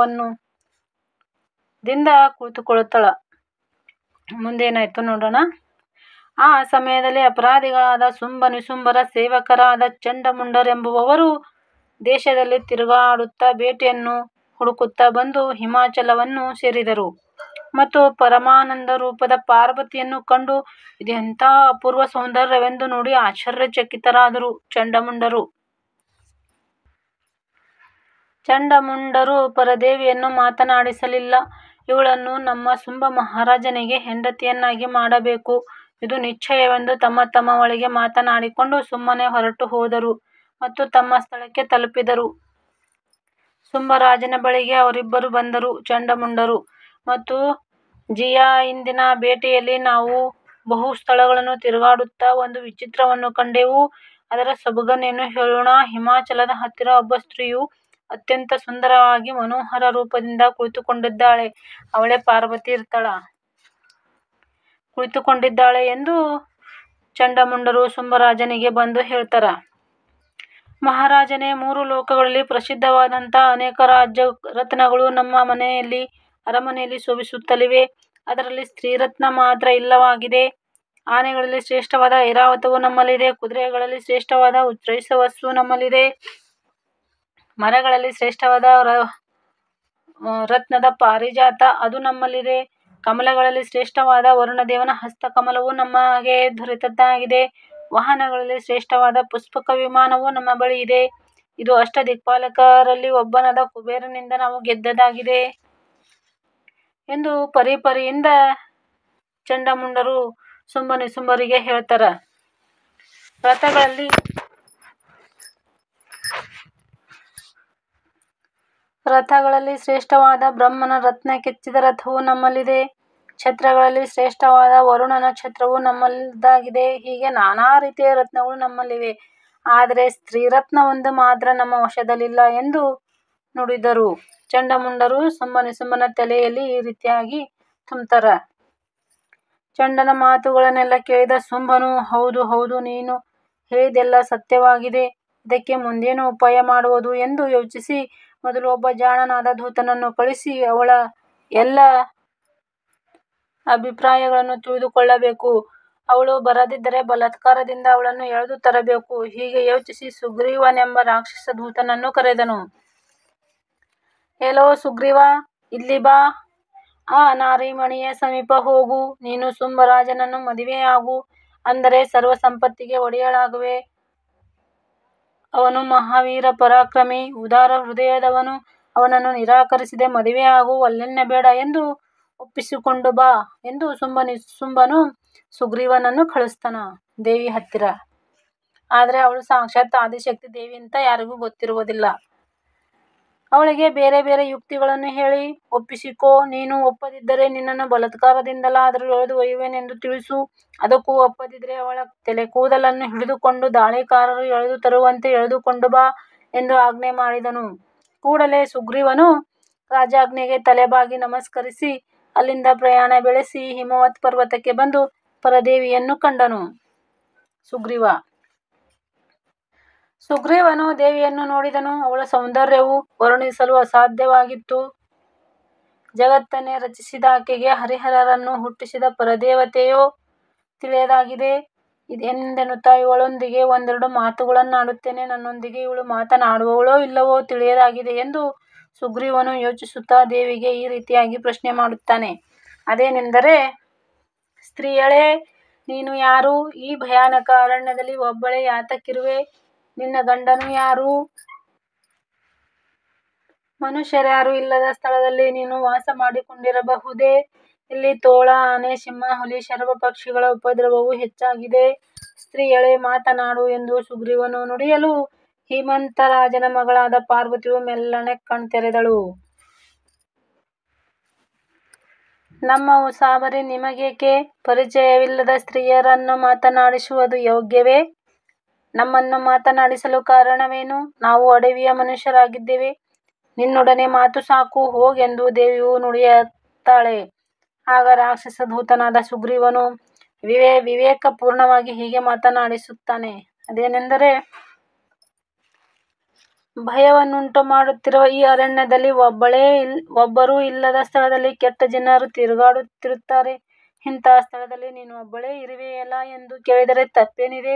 Speaker 1: ರೂಪದಿಂದ ಕುಳಿತುಕೊಳ್ಳುತ್ತಾಳೆ. ಮುಂದೇನಾಯಿತು ನೋಡೋಣ. ಆ ಸಮಯದಲ್ಲಿ ಅಪರಾಧಿಗಳಾದ ಶುಂಭ ನಿಶುಂಭರ ಸೇವಕರಾದ ಚಂಡಮುಂಡರೆಂಬುವವರು ದೇಶದಲ್ಲಿ ತಿರುಗಾಡುತ್ತಾ ಬೇಟೆಯನ್ನು ಹುಡುಕುತ್ತಾ ಬಂದು ಹಿಮಾಚಲವನ್ನು ಸೇರಿದರು ಮತ್ತು ಪರಮಾನಂದ ರೂಪದ ಪಾರ್ವತಿಯನ್ನು ಕಂಡು ಇದೆಂಥ ಅಪೂರ್ವ ಸೌಂದರ್ಯವೆಂದು ನೋಡಿ ಆಶ್ಚರ್ಯಚಕಿತರಾದರು. ಚಂಡಮುಂಡರು ಪರದೇವಿಯನ್ನು ಮಾತನಾಡಿಸಲಿಲ್ಲ. ಇವಳನ್ನು ನಮ್ಮ ಶುಂಭ ಮಹಾರಾಜನಿಗೆ ಹೆಂಡತಿಯನ್ನಾಗಿ ಮಾಡಬೇಕು, ಇದು ನಿಶ್ಚಯವೆಂದು ತಮ್ಮ ತಮ್ಮ ಒಳಗೆ ಮಾತನಾಡಿಕೊಂಡು ಸುಮ್ಮನೆ ಹೊರಟುಹೋದರು ಮತ್ತು ತಮ್ಮ ಸ್ಥಳಕ್ಕೆ ತಲುಪಿದರು. ಶುಂಭರಾಜನ ಬಳಿಗೆ ಅವರಿಬ್ಬರೂ ಬಂದರು. ಚಂಡಮುಂಡರು ಮತ್ತು ಜಿಯಾ, ಇಂದಿನ ಬೇಟೆಯಲ್ಲಿ ನಾವು ಬಹು ಸ್ಥಳಗಳನ್ನು ತಿರುಗಾಡುತ್ತಾ ಒಂದು ವಿಚಿತ್ರವನ್ನು ಕಂಡೆವು. ಅದರ ಸೊಬಗನ್ನೇನು ಹೇಳೋಣ. ಹಿಮಾಚಲದ ಹತ್ತಿರ ಒಬ್ಬ ಸ್ತ್ರೀಯು ಅತ್ಯಂತ ಸುಂದರವಾಗಿ ಮನೋಹರ ರೂಪದಿಂದ ಕುಳಿತುಕೊಂಡಿದ್ದಾಳೆ. ಅವಳೇ ಪಾರ್ವತಿ ಕುಳಿತುಕೊಂಡಿದ್ದಾಳೆ ಎಂದು ಚಂಡಮುಂಡರು ಶುಂಭರಾಜನಿಗೆ ಬಂದು ಹೇಳ್ತಾರೆ. ಮಹಾರಾಜನೇ, ಮೂರು ಲೋಕಗಳಲ್ಲಿ ಪ್ರಸಿದ್ಧವಾದಂತಹ ಅನೇಕ ರಾಜರತ್ನಗಳು ನಮ್ಮ ಅರಮನೆಯಲ್ಲಿ ಶೋಭಿಸುತ್ತಲಿವೆ. ಅದರಲ್ಲಿ ಸ್ತ್ರೀರತ್ನ ಮಾತ್ರ ಇಲ್ಲವಾಗಿದೆ. ಆನೆಗಳಲ್ಲಿ ಶ್ರೇಷ್ಠವಾದ ಐರಾವತವು ನಮ್ಮಲ್ಲಿದೆ. ಕುದುರೆಗಳಲ್ಲಿ ಶ್ರೇಷ್ಠವಾದ ಉಚ್ಛ್ರೈವಸ್ಸು ನಮ್ಮಲ್ಲಿದೆ. ಮರಗಳಲ್ಲಿ ಶ್ರೇಷ್ಠವಾದ ರತ್ನದ ಪಾರಿಜಾತ ಅದು ನಮ್ಮಲ್ಲಿದೆ. ಕಮಲಗಳಲ್ಲಿ ಶ್ರೇಷ್ಠವಾದ ವರುಣದೇವನ ಹಸ್ತಕಮಲವು ನಮಗೆ ದೊರೆತದ್ದಾಗಿದೆ. ವಾಹನಗಳಲ್ಲಿ ಶ್ರೇಷ್ಠವಾದ ಪುಷ್ಪಕ ವಿಮಾನವು ನಮ್ಮ ಬಳಿ ಇದೆ. ಇದು ಅಷ್ಟದಿಕ್ಪಾಲಕರಲ್ಲಿ ಒಬ್ಬನಾದ ಕುಬೇರನಿಂದ ನಾವು ಗೆದ್ದದ್ದಾಗಿದೆ ಎಂದು ಪರಿಪರಿಯಿಂದ ಚಂಡಮುಂಡರು ಶುಂಭ ನಿಶುಂಭರಿಗೆ ಹೇಳ್ತಾರೆ. ರಥಗಳಲ್ಲಿ ಶ್ರೇಷ್ಠವಾದ ಬ್ರಹ್ಮನ ರತ್ನ ಕೆತ್ತಿದ ರಥವು ನಮ್ಮಲ್ಲಿದೆ. ಛತ್ರಗಳಲ್ಲಿ ಶ್ರೇಷ್ಠವಾದ ವರುಣನ ಛತ್ರವು ನಮ್ಮದಾಗಿದೆ. ಹೀಗೆ ನಾನಾ ರೀತಿಯ ರತ್ನಗಳು ನಮ್ಮಲ್ಲಿವೆ. ಆದರೆ ಸ್ತ್ರೀರತ್ನವೊಂದು ಮಾತ್ರ ನಮ್ಮ ವಶದಲ್ಲಿಲ್ಲ ಎಂದು ನುಡಿದರು. ಚಂಡಮುಂಡರು ಶುಂಭ ನಿಶುಂಭನ ತಲೆಯಲ್ಲಿ ಈ ರೀತಿಯಾಗಿ ತುಂಬುತ್ತಾರೆ. ಚಂಡನ ಮಾತುಗಳನ್ನೆಲ್ಲ ಕೇಳಿದ ಶುಂಭನು, ಹೌದು ಹೌದು, ನೀನು ಹೇಳಿದ್ದೆಲ್ಲ ಸತ್ಯವಾಗಿದೆ. ಇದಕ್ಕೆ ಮುಂದೇನು ಉಪಾಯ ಮಾಡುವುದು ಎಂದು ಯೋಚಿಸಿ ಮೊದಲು ಒಬ್ಬ ಜಾಣನಾದ ದೂತನನ್ನು ಕಳಿಸಿ ಅವಳ ಎಲ್ಲ ಅಭಿಪ್ರಾಯಗಳನ್ನು ತಿಳಿದುಕೊಳ್ಳಬೇಕು. ಅವಳು ಬರದಿದ್ದರೆ ಬಲಾತ್ಕಾರದಿಂದ ಅವಳನ್ನು ಎಳೆದು ತರಬೇಕು. ಹೀಗೆ ಯೋಚಿಸಿ ಸುಗ್ರೀವನೆಂಬ ರಾಕ್ಷಸ ದೂತನನ್ನು ಕರೆದನು. ಎಲೋ ಸುಗ್ರೀವಾ, ಇಲ್ಲಿ ಬಾ. ಆ ನಾರೀಮಣಿಯ ಸಮೀಪ ಹೋಗು. ನೀನು ಶುಂಭ ರಾಜನನ್ನು ಮದುವೆಯಾಗು. ಅಂದರೆ ಸರ್ವ ಸಂಪತ್ತಿಗೆ ಒಡೆಯಳಾಗುವೆ. ಅವನು ಮಹಾವೀರ ಪರಾಕ್ರಮಿ, ಉದಾರ ಹೃದಯದವನು. ಅವನನ್ನು ನಿರಾಕರಿಸದೆ ಮದುವೆಯಾಗು, ಒಲ್ಲೆನ್ನಬೇಡ ಎಂದು ಒಪ್ಪಿಸಿಕೊಂಡು ಬಾ ಎಂದು ಶುಂಭ ನಿಶುಂಭನು ಸುಗ್ರೀವನನ್ನು ಕಳುಹಿಸ್ತಾನೆ ದೇವಿ ಹತ್ತಿರ. ಆದರೆ ಅವಳು ಸಾಕ್ಷಾತ್ ಆದಿಶಕ್ತಿ ದೇವಿ ಅಂತ ಯಾರಿಗೂ ಗೊತ್ತಿರುವುದಿಲ್ಲ. ಅವಳಿಗೆ ಬೇರೆ ಬೇರೆ ಯುಕ್ತಿಗಳನ್ನು ಹೇಳಿ ಒಪ್ಪಿಸಿಕೊ ನೀನು ಒಪ್ಪದಿದ್ದರೆ ನಿನ್ನನ್ನು ಬಲಾತ್ಕಾರದಿಂದಲಾದರೂ ಎಳೆದು ಒಯ್ಯುವೆನೆಂದು ತಿಳಿಸು ಅದಕ್ಕೂ ಒಪ್ಪದಿದ್ದರೆ ಅವಳ ತಲೆಕೂದಲನ್ನು ಹಿಡಿದುಕೊಂಡು ದಾಳಿಕೋರರು ಎಳೆದು ತರುವಂತೆ ಎಳೆದುಕೊಂಡು ಬಾ ಎಂದು ಆಜ್ಞೆ ಮಾಡಿದನು ಕೂಡಲೇ ಸುಗ್ರೀವನು ರಾಜಾಜ್ಞೆಗೆ ತಲೆಬಾಗಿ ನಮಸ್ಕರಿಸಿ ಅಲ್ಲಿಂದ ಪ್ರಯಾಣ ಬೆಳೆಸಿ ಹಿಮವದ್ ಪರ್ವತಕ್ಕೆ ಬಂದು ಪರದೇವಿಯನ್ನು ಕಂಡನು ಸುಗ್ರೀವ ಸುಗ್ರೀವನು ದೇವಿಯನ್ನು ನೋಡಿದನು ಅವಳ ಸೌಂದರ್ಯವು ವರ್ಣಿಸಲು ಅಸಾಧ್ಯವಾಗಿತ್ತು ಜಗತ್ತನ್ನೇ ರಚಿಸಿದ ಆಕೆಗೆ ಹರಿಹರರನ್ನು ಹುಟ್ಟಿಸಿದ ಪರದೇವತೆಯೋ ತಿಳಿಯದಾಗಿದೆ ಎಂದೆನ್ನುತ್ತಾ ಇವಳೊಂದಿಗೆ ಒಂದೆರಡು ಮಾತುಗಳನ್ನಾಡುತ್ತೇನೆ ನನ್ನೊಂದಿಗೆ ಇವಳು ಮಾತನಾಡುವಳೋ ಇಲ್ಲವೋ ತಿಳಿಯದಾಗಿದೆ ಎಂದು ಸುಗ್ರೀವನು ಯೋಚಿಸುತ್ತಾ ದೇವಿಗೆ ಈ ರೀತಿಯಾಗಿ ಪ್ರಶ್ನೆ ಮಾಡುತ್ತಾನೆ ಅದೇನೆಂದರೆ ಸ್ತ್ರೀಯಳೇ ನೀನು ಯಾರು ಈ ಭಯಾನಕ ಅರಣ್ಯದಲ್ಲಿ ಒಬ್ಬಳೇ ಯಾತಕ್ಕಿರುವೆ ನಿನ್ನ ಗಂಡನು ಯಾರು ಮನುಷ್ಯರ್ಯಾರೂ ಇಲ್ಲದ ಸ್ಥಳದಲ್ಲಿ ನೀನು ವಾಸ ಮಾಡಿಕೊಂಡಿರಬಹುದೇ ಇಲ್ಲಿ ತೋಳ ಆನೆ ಸಿಂಹ ಹುಲಿ ಶರಭ ಪಕ್ಷಿಗಳ ಉಪದ್ರವವು ಹೆಚ್ಚಾಗಿದೆ ಸ್ತ್ರೀಯಳೇ ಮಾತನಾಡು ಎಂದು ಸುಗ್ರೀವನು ನುಡಿಯಲು ಹೇಮಂತರಾಜನ ಮಗಳಾದ ಪಾರ್ವತಿಯು ಮೆಲ್ಲನೆ ಕಣ್ತೆರೆದಳು ನಮ್ಮ ಉಸಾಬರಿ ನಿಮಗೇಕೆ ಪರಿಚಯವಿಲ್ಲದ ಸ್ತ್ರೀಯರನ್ನು ಮಾತನಾಡಿಸುವುದು ಯೋಗ್ಯವೇ ನಮ್ಮನ್ನು ಮಾತನಾಡಿಸಲು ಕಾರಣವೇನು ನಾವು ಅಡವಿಯ ಮನುಷ್ಯರಾಗಿದ್ದೇವೆ ನಿನ್ನೊಡನೆ ಮಾತು ಸಾಕು ಹೋಗೆಂದು ದೇವಿಯು ನುಡಿಯುತ್ತಾಳೆ ಆಗ ರಾಕ್ಷಸ ದೂತನಾದ ಸುಗ್ರೀವನು ವಿವೇ ವಿವೇಕಪೂರ್ಣವಾಗಿ ಹೀಗೆ ಮಾತನಾಡಿಸುತ್ತಾನೆ ಅದೇನೆಂದರೆ ಭಯವನ್ನುಂಟು ಮಾಡುತ್ತಿರುವ ಈ ಅರಣ್ಯದಲ್ಲಿ ಒಬ್ಬಳೇ ಒಬ್ಬರೂ ಇಲ್ಲದ ಸ್ಥಳದಲ್ಲಿ ಕೆಟ್ಟ ಜನರು ತಿರುಗಾಡುತ್ತಿರುತ್ತಾರೆ ಇಂತಹ ಸ್ಥಳದಲ್ಲಿ ನೀನು ಒಬ್ಬಳೇ ಇರುವೆಯಲ್ಲ ಎಂದು ಕೇಳಿದರೆ ತಪ್ಪೇನಿದೆ